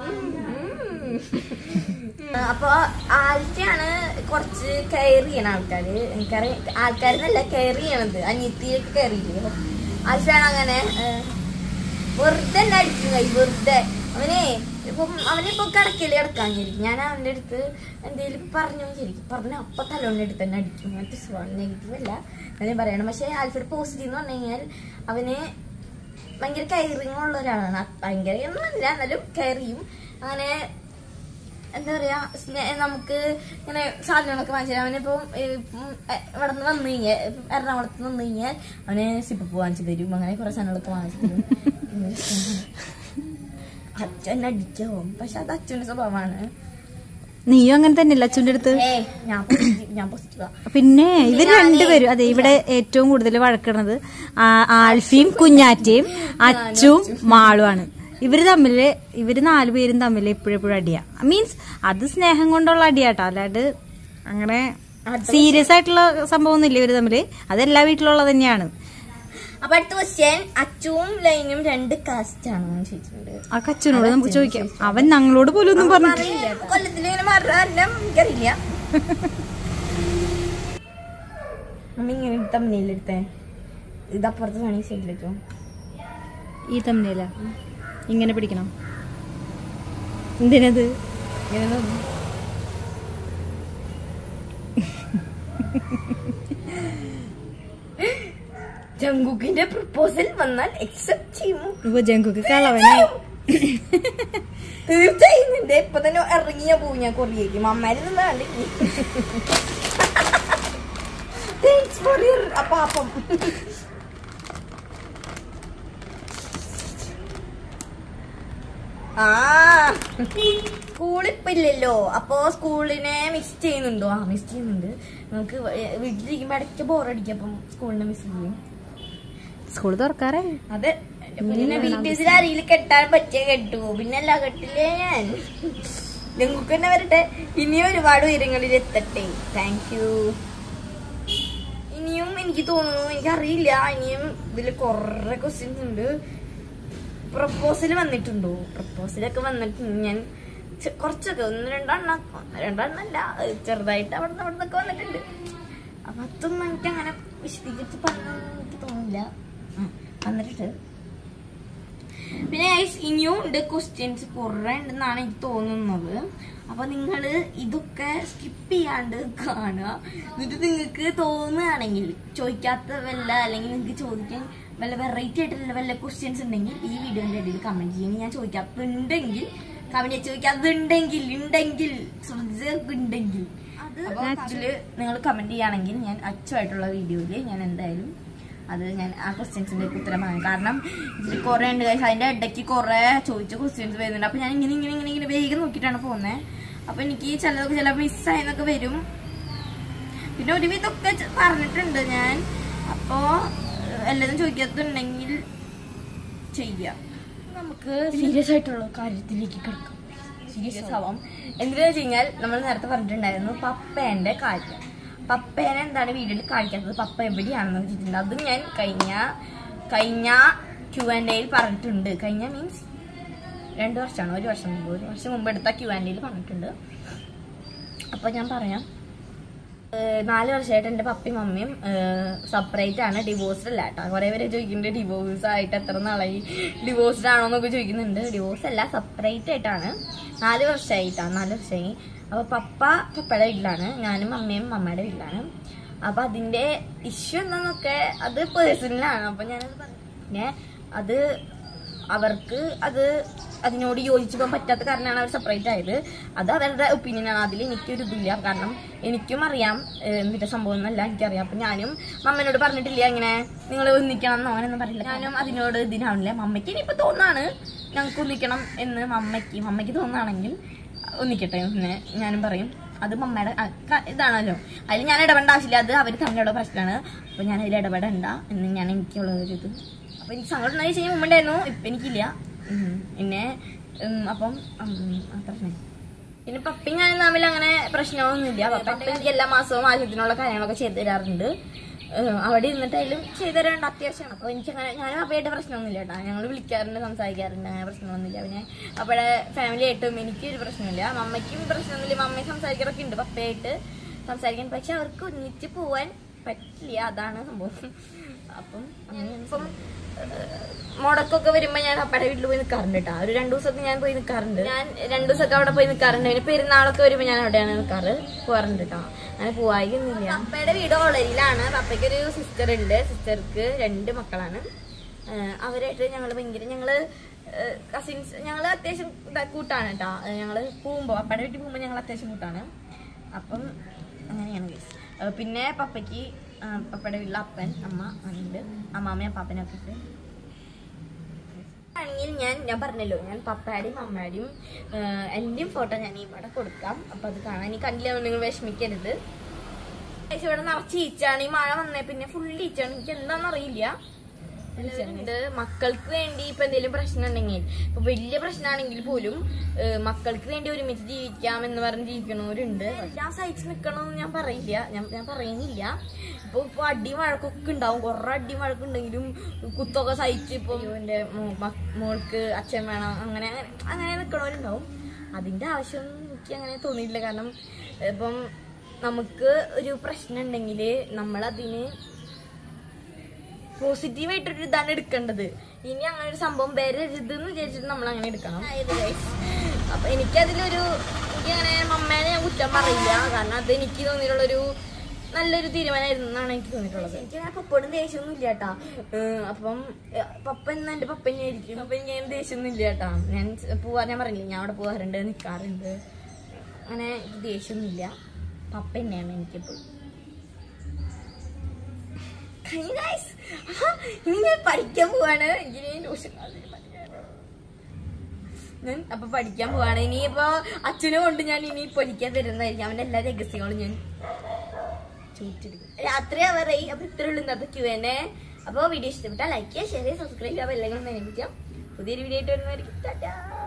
അപ്പൊ ആൽഫിയാണ് കുറച്ച് കെയർ ചെയ്യണ ആൾക്കാര് എനിക്കറിയാം ആൾക്കാരെന്നല്ല കെയർ ചെയ്യണത് അനിയത്തിയൊക്കെ കെയർ ചെയ്യില്ലേ ആൽഫിയാണ് അങ്ങനെ ഏഹ്, വെറുതെ എന്നെ അടിക്കും കൈ വെറുതെ അവനെ ഇപ്പം അവനിപ്പോ കിടക്കല് കിടക്കാഞ്ഞിരിക്കും ഞാൻ അവന്റെ അടുത്ത് എന്തെങ്കിലും പറഞ്ഞു ശരിക്കും പറഞ്ഞ അപ്പൊ തലോന്റെ അടുത്ത് തന്നെ അടിക്കും അങ്ങനത്തെ സ്വഭാവം നെഗറ്റീവ് അല്ല ഞാൻ പറയണം പക്ഷെ ആൽഫയുടെ പോസിറ്റീവ് എന്ന് പറഞ്ഞു കഴിഞ്ഞാൽ അവന് ഭയങ്കര കെയറിങ് ഉള്ള ഒരാളാണ് അത് ഭയങ്കര ഒന്നുമല്ല എന്നാലും കെയർ ചെയ്യും അങ്ങനെ എന്താ പറയാ സ്നേ- നമുക്ക് ഇങ്ങനെ സാധനങ്ങളൊക്കെ വാങ്ങിച്ചു തരാം അവനിപ്പം ഇവിടെ നിന്ന് വന്നു കഴിഞ്ഞാൽ എറണാകുളത്ത് നിന്ന് വന്നു കഴിഞ്ഞാൽ അവന് സിപ്പപ്പ് വാങ്ങിച്ചു തരും അങ്ങനെ കുറെ സാധനങ്ങളൊക്കെ വാങ്ങിച്ചു തരും ഭയങ്കര ഇഷ്ടമാണ്. അച്ഛൻ അടിക്കാവും പക്ഷെ അത് അച്ഛൻ്റെ സ്വഭാവമാണ് നീയും അങ്ങനെ തന്നെയല്ല അച്ഛൻ്റെ അടുത്ത് ഏ ഞാൻ positive- ഞാൻ പോസിറ്റീവാ പിന്നെ ഇവർ രണ്ടുപേരും അതെ ഇവിടെ ഏറ്റവും കൂടുതൽ വഴക്കണത് ആ- ആൽഫിയും കുഞ്ഞാറ്റയും അച്ചും മാളുമാണ് ഇവര് തമ്മില് ഇവര് നാലുപേരും തമ്മിൽ എപ്പോഴെപ്പോഴും അടിയാ മീൻസ് അത് സ്നേഹം കൊണ്ടുള്ള അടിയാട്ടോ അല്ലാണ്ട് അങ്ങനെ സീരിയസ് ആയിട്ടുള്ള സംഭവം ഒന്നുമില്ല ഇവര് തമ്മില് അത് എല്ലാ വീട്ടിലുള്ളത് തന്നെയാണ് അപ്പൊ അടുത്ത ക്വസ്റ്റ്യൻ അച്ചുവും ലൈനും രണ്ട് കാസ്റ്റ് ആണെന്ന് ചോദിച്ചിട്ടുണ്ട് ആ കച്ചനോട് നമുക്ക് ചോദിക്കാം അവൻ ഞങ്ങളോട് പോലും ഒന്നും പറഞ്ഞു അറിയില്ല കൊല്ലത്തിൽ ഇങ്ങനെ മാറാറില്ല എനിക്കറിയില്ല അമ്മ ഇങ്ങനെ തമ്മിലെടുത്തേ ഇതപ്പുറത്ത് വേണമെങ്കിൽ സൈഡിലേക്കോ ഈ തമ്മിലല്ല ഇങ്ങനെ പിടിക്കണം എന്തിനത് ഇങ്ങനെ നോക്ക്. ജങ്കുക്കിന്റെ പ്രപ്പോസൽ വന്നാൽ എക്സെപ്റ്റ് ചെയ്യുമോ ഇപ്പൊ ജങ്കുക്ക് കളവനായി തീർച്ചയായും നിന്റെ ഇപ്പൊ തന്നെ ഇറങ്ങിയ പോവും ഞാൻ കൊറിയേക്ക് അമ്മമാരിൽ നിന്നാണ്ട് താങ്ക്സ് ഫോർ യുവർ അപ്പാപ്പം ആ സ്കൂൾ ഇപ്പൊ ഇല്ലല്ലോ അപ്പൊ സ്കൂളിനെ മിസ് ചെയ്യുന്നുണ്ടോ ആ മിസ് ചെയ്യുന്നുണ്ട് നമുക്ക് വീട്ടിലിരിക്കുമ്പോ ഇടയ്ക്ക് ബോറടിക്കും അപ്പം സ്കൂളിനെ മിസ് ചെയ്യും സ്കൂൾ തുറക്കാറേ അതെ പിന്നെ വീട്ടിൽ ആരെങ്കിലും കെട്ടാൻ പറ്റിയ കെട്ടു പിന്നെ അല്ല കെട്ടില്ലേ ഞാൻ നിങ്ങൾക്ക് തന്നെ വരട്ടെ ഇനിയും ഒരുപാട് ഉയരങ്ങളിൽ എത്തട്ടെ താങ്ക് യു ഇനിയും എനിക്ക് തോന്നുന്നു എനിക്കറിയില്ല ഇനിയും ഇതിൽ കുറെ ക്വസ്റ്റ്യൻസ് ഉണ്ട് പ്രപ്പോസൽ വന്നിട്ടുണ്ടോ പ്രപ്പോസലൊക്കെ വന്നിട്ടുണ്ട് ഞാൻ ചെ- കുറച്ചൊക്കെ ഒന്ന് രണ്ടെണ്ണം ഒന്ന് രണ്ടെണ്ണല്ല അത് ചെറുതായിട്ട് അവിടെ നിന്ന് അവിടെ നിന്നൊക്കെ വന്നിട്ടുണ്ട് അപ്പൊ അതൊന്നും എനിക്ക് അങ്ങനെ വിശദീകരിച്ച് പറഞ്ഞു എനിക്ക് തോന്നില്ല ഉം, വന്നിട്ടുണ്ട് പിന്നെ guys, ഇനിയും ഉണ്ട് ക്വസ്റ്റ്യൻസ് കുറെ ഉണ്ടെന്നാണ് എനിക്ക് തോന്നുന്നത് അപ്പൊ നിങ്ങൾ ഇതൊക്കെ സ്കിപ്പ് ചെയ്യാണ്ട് കാണുക എന്നിട്ട് നിങ്ങൾക്ക് തോന്നുകയാണെങ്കിൽ ചോദിക്കാത്ത വല്ല അല്ലെങ്കിൽ നിങ്ങൾക്ക് ചോദിക്കാൻ വല്ല വെറൈറ്റി ആയിട്ടുള്ള വല്ല ക്വസ്റ്റ്യൻസ് ഉണ്ടെങ്കിൽ ഈ വീഡിയോന്റെ ഇടയിൽ കമന്റ് ചെയ്യും ഞാൻ ചോദിക്കാത്തുണ്ടെങ്കിൽ കമന്റ് ചോദിക്കാത്തുണ്ടെങ്കിൽ ഉണ്ടെങ്കിൽ ഉണ്ടെങ്കിൽ അത് ആക്ച്വലി നിങ്ങൾ കമന്റ് ചെയ്യുകയാണെങ്കിൽ ഞാൻ അച്ചുമായിട്ടുള്ള വീഡിയോയില് ഞാൻ എന്തായാലും അത് ഞാൻ ആ ക്വസ്റ്റ്യൻസിന്റെ ഉത്തരം പറയാം കാരണം ഇതിൽ കുറെ ഉണ്ട് guys. അതിന്റെ ഇടയ്ക്ക് കുറെ ചോദിച്ച ക്വസ്റ്റ്യൻസ് വരുന്നുണ്ട് അപ്പൊ ഞാൻ ഇങ്ങനെ ഇങ്ങനെ ഇങ്ങനെ ഇങ്ങനെ വേഗം നോക്കിയിട്ടാണ് പോകുന്നത് അപ്പൊ എനിക്ക് ചിലതൊക്കെ ചില മിസ്സായെന്നൊക്കെ വരും പിന്നെ ഒരുവിധമൊക്കെ ച- പറഞ്ഞിട്ടുണ്ട് ഞാൻ അപ്പോ ഏഹ്, എല്ലാതും ചോദിക്കാത്തുണ്ടെങ്കിൽ ചെയ്യാം നമുക്ക് സീരിയസ് ആയിട്ടുള്ള കാര്യത്തിലേക്ക് കിടക്കാം സീരിയസ് ആവാം എന്തിനാ വെച്ച് കഴിഞ്ഞാൽ നമ്മൾ നേരത്തെ പറഞ്ഞിട്ടുണ്ടായിരുന്നു പപ്പേന്റെ കാര്യം പപ്പേനെ എന്താണ് വീഡിയോയിൽ കാണിക്കാത്തത് പപ്പ എവിടെയാണെന്ന് വെച്ചിട്ടുണ്ട് അത് ഞാൻ കഴിഞ്ഞ കഴിഞ്ഞ ക്യു ആൻഡ് എയിൽ പറഞ്ഞിട്ടുണ്ട് കഴിഞ്ഞ മീൻസ് രണ്ട് വർഷമാണ് ഒരു വർഷം മുമ്പ് ഒരു വർഷം മുമ്പ് എടുത്ത ക്യു ആൻഡ് എയിൽ പറഞ്ഞിട്ടുണ്ട് അപ്പൊ ഞാൻ പറയാം ഏഹ് നാല് വർഷമായിട്ട് എൻ്റെ പപ്പയും മമ്മിയും സെപ്പറേറ്റ് ആണ് ഡിവോഴ്സ്ഡ് അല്ല കേട്ടോ കുറെ പേര് ചോദിക്കുന്നുണ്ട് ഡിവോഴ്സ് ആയിട്ട് എത്ര നാളായി ഡിവോഴ്സ്ഡ് ആണോ എന്നൊക്കെ ചോദിക്കുന്നുണ്ട് ഡിവോഴ്സ് അല്ല സെപ്പറേറ്റ് ആയിട്ടാണ് നാല് വർഷമായിട്ടാണ് നാല് വർഷമായി അപ്പൊ പപ്പ പപ്പയുടെ വീട്ടിലാണ് ഞാനും മമ്മിയും മമ്മയുടെ വീട്ടിലാണ് അപ്പൊ അതിന്റെ ഇഷ്യൂ എന്താന്നൊക്കെ അത് പേഴ്സണലാണ് അപ്പൊ ഞാനത് പറഞ്ഞു പിന്നെ അത് അവർക്ക് അത് അതിനോട് യോജിച്ചു പോകാൻ പറ്റാത്ത കാരണമാണ് അവർ സെപ്പറേറ്റ് ആയത് അത് അവരുടെ ഒപ്പീനിയൻ ആണ് അതിൽ എനിക്കൊരു ഇതില്ല കാരണം എനിക്കും അറിയാം ഏഹ്, എന്തിന്റെ സംഭവം എന്നല്ല എനിക്കറിയാം അപ്പൊ ഞാനും മമ്മനോട് പറഞ്ഞിട്ടില്ല ഇങ്ങനെ നിങ്ങൾ ഒന്നിക്കണം എന്നോ അങ്ങനെയൊന്നും പറഞ്ഞില്ല ഞാനും അതിനോട് ഇതിനാവില്ല മമ്മയ്ക്ക് ഇനിയിപ്പോ തോന്നാണ് ഞങ്ങൾക്ക് ഒന്നിക്കണം എന്ന് മമ്മയ്ക്ക് മമ്മയ്ക്ക് തോന്നാണെങ്കിൽ ഒന്നിക്കട്ടെ എന്ന് ഞാനും പറയും അത് മമ്മയുടെ ആ, ക- ഇതാണല്ലോ അതിൽ ഞാൻ ഇടപെടേണ്ട ആവശ്യമില്ല അത് അവർ തമ്മിലുള്ള പ്രശ്നമാണ് അപ്പൊ ഞാൻ അതിൽ ഇടപെടണ്ട എന്ന് ഞാൻ എനിക്കുള്ള ഒരു ഇത് അപ്പൊ എനിക്ക് സങ്കടം ഉണ്ടായി ചെയ്യാൻ മുമ്പുണ്ടായിരുന്നു ഇപ്പൊ എനിക്കില്ല ഉം. പിന്നെ ഉം, അപ്പം ഉം, അത്ര തന്നെ. പിന്നെ പപ്പയും ഞാനും തമ്മിൽ അങ്ങനെ പ്രശ്നമൊന്നുമില്ല പപ്പ എനിക്ക് എല്ലാ മാസവും ആവശ്യത്തിനുള്ള കാര്യങ്ങളൊക്കെ ചെയ്തു തരാറുണ്ട് ഏഹ് അവിടെ ഇരുന്നിട്ടായാലും ചെയ്തു തരാണ്ട് അത്യാവശ്യമാണ് അപ്പോൾ എനിക്ക് അങ്ങനെ ഞാനും അപ്പയായിട്ട് പ്രശ്നമൊന്നുമില്ല കേട്ടോ ഞങ്ങൾ വിളിക്കാറുണ്ട് സംസാരിക്കാറുണ്ട് അങ്ങനെ പ്രശ്നമൊന്നുമില്ല പിന്നെ അപ്പയുടെ ഫാമിലി ആയിട്ടും എനിക്ക് ഒരു പ്രശ്നമില്ല മമ്മയ്ക്കും പ്രശ്നമൊന്നുമില്ല മമ്മയും സംസാരിക്കാറൊക്കെ ഉണ്ട് പപ്പയായിട്ട് സംസാരിക്കാൻ പക്ഷെ അവർക്ക് ഒന്നിച്ച് പോവാൻ പറ്റില്ല അതാണ് സംഭവം അപ്പം അങ്ങനെ ഇപ്പം മുടക്കൊക്കെ വരുമ്പോ ഞാൻ അപ്പയുടെ വീട്ടിൽ പോയി നിൽക്കാറുണ്ട് കേട്ടോ ഒരു രണ്ടു ദിവസമൊക്കെ ഞാൻ പോയി നിൽക്കാറുണ്ട് ഞാൻ രണ്ടു ദിവസമൊക്കെ അവിടെ പോയി നിൽക്കാറുണ്ട് പിന്നെ പെരുന്നാളൊക്കെ വരുമ്പോ ഞാൻ അവിടെയാണ് നിൽക്കാറ് പോകാറുണ്ട് കേട്ടോ അങ്ങനെ പോവായിക്കൊന്നുമില്ല അപ്പയുടെ വീട് ഓളരിയിലാണ് അപ്പയ്ക്ക് ഒരു സിസ്റ്റർ ഉണ്ട് സിസ്റ്റർക്ക് രണ്ട് മക്കളാണ് ഏഹ് അവരായിട്ട് ഞങ്ങൾ ഭയങ്കര ഞങ്ങള് കസിൻസ് ഞങ്ങൾ അത്യാവശ്യം ഇതാ കൂട്ടാണ് കേട്ടോ ഞങ്ങള് പോകുമ്പോ അപ്പയുടെ വീട്ടിൽ പോകുമ്പോ ഞങ്ങൾ അത്യാവശ്യം കൂട്ടാണ് അപ്പം അങ്ങനെയാണ് guys. ഏഹ് പിന്നെ പപ്പയ്ക്ക് ആ, പപ്പയുടെ വീട്ടിൽ അപ്പൻ അമ്മ ഉണ്ട് അമ്മാമ്മയും അപ്പാപ്പനൊക്കെ ഉണ്ട് ആണെങ്കിൽ ഞാൻ ഞാൻ പറഞ്ഞല്ലോ ഞാൻ പപ്പയുടെയും അമ്മയുടെയും ഏഹ്, എന്റെയും ഫോട്ടോ ഞാൻ ഇവിടെ കൊടുക്കാം അപ്പൊ അത് കാണാൻ ഇനി കണ്ടില്ല നിങ്ങൾ വിഷമിക്കരുത് ഏകദേശം ഇവിടെ നിറച്ച് ഈച്ചാണ് ഈ മഴ വന്നേ പിന്നെ ഫുൾ ഈച്ചാണ് എനിക്ക് എന്താണെന്ന് അറിയില്ല ഉണ്ട് മക്കൾക്ക് വേണ്ടി ഇപ്പൊ എന്തെങ്കിലും പ്രശ്നം ഉണ്ടെങ്കിൽ ഇപ്പൊ വലിയ പ്രശ്നമാണെങ്കിൽ പോലും ഏഹ്, മക്കൾക്ക് വേണ്ടി ഒരുമിച്ച് ജീവിക്കാം എന്ന് പറഞ്ഞ് ജീവിക്കണവരുണ്ട് ഞാൻ സഹിച്ച് നിക്കണമെന്ന് ഞാൻ പറയില്ല ഞാൻ ഞാൻ പറയുന്നില്ല ഇപ്പൊ ഇപ്പൊ അടി വഴക്കൊക്കെ ഉണ്ടാവും കുറെ അടി വഴക്കുണ്ടെങ്കിലും കുത്തൊക്കെ സഹിച്ച് ഇപ്പൊ എന്റെ മോൾക്ക് അച്ഛൻ വേണം അങ്ങനെ അങ്ങനെ അങ്ങനെ നിക്കണവരുണ്ടാവും അതിന്റെ ആവശ്യം എനിക്ക് അങ്ങനെ തോന്നിയിട്ടില്ല കാരണം ഇപ്പം നമുക്ക് ഒരു പ്രശ്നം ഉണ്ടെങ്കിൽ നമ്മളതിന് പോസിറ്റീവായിട്ടൊരു ഇതാണ് എടുക്കേണ്ടത് ഇനി അങ്ങനെ ഒരു സംഭവം വരരുത് എന്ന് വിചാരിച്ചിട്ട് നമ്മൾ അങ്ങനെ എടുക്കണം അപ്പൊ എനിക്കതിലൊരു എനിക്ക് അങ്ങനെ മമ്മേനെ ഞാൻ കുറ്റം പറയില്ല കാരണം അത് എനിക്ക് തോന്നിയിട്ടുള്ളൊരു നല്ലൊരു തീരുമാനമായിരുന്നു എന്നാണ് എനിക്ക് തോന്നിയിട്ടുള്ളത് എനിക്ക് അങ്ങനെ പപ്പോടും ദേഷ്യമൊന്നും ഇല്ല കേട്ടാ ഏഹ് അപ്പം ഏഹ് പപ്പ എന്ന് എന്റെ പപ്പ തന്നെയായിരിക്കും അപ്പൊ എനിക്ക് അങ്ങനെ ദേഷ്യമൊന്നും ഇല്ല കേട്ടാ ഞാൻ പോവാ ഞാൻ പറഞ്ഞില്ലേ ഞാൻ അവിടെ പോകാറുണ്ട് നിൽക്കാറുണ്ട് അങ്ങനെ എനിക്ക് ദേഷ്യമൊന്നുമില്ല പപ്പ തന്നെയാണ് എനിക്കെപ്പോഴും കഴിഞ്ഞ guys. ആഹാ, ഇനി ഞാൻ പഠിക്കാൻ പോവാണ് ഇനി ട്യൂഷൻ ക്ലാസ്സിൽ പഠിക്കാൻ. ഞാൻ അപ്പൊ പഠിക്കാൻ പോവാണ് ഇനിയിപ്പോ അച്ഛനെ കൊണ്ട് ഞാൻ ഇനി പൊരിക്കാൻ തരുന്നതായിരിക്കും അവന്റെ എല്ലാ രഹസ്യങ്ങളും ഞാൻ ചോദിച്ചെടുക്കും രാത്രി അവരായി അപ്പൊ ഇത്ര ഉള്ളു ഇന്നത്തെ ക്യൂ എന്നെ അപ്പൊ വീഡിയോ ഇഷ്ടപ്പെട്ടാൽ ലൈക്ക് ചെയ്യുക ഷെയർ ചെയ്യുക സബ്സ്ക്രൈബ് ചെയ്യുക എല്ലാം നിയമിക്കാം പുതിയൊരു വീഡിയോ ആയിട്ട് വരുന്നതായിരിക്കും ടാറ്റാ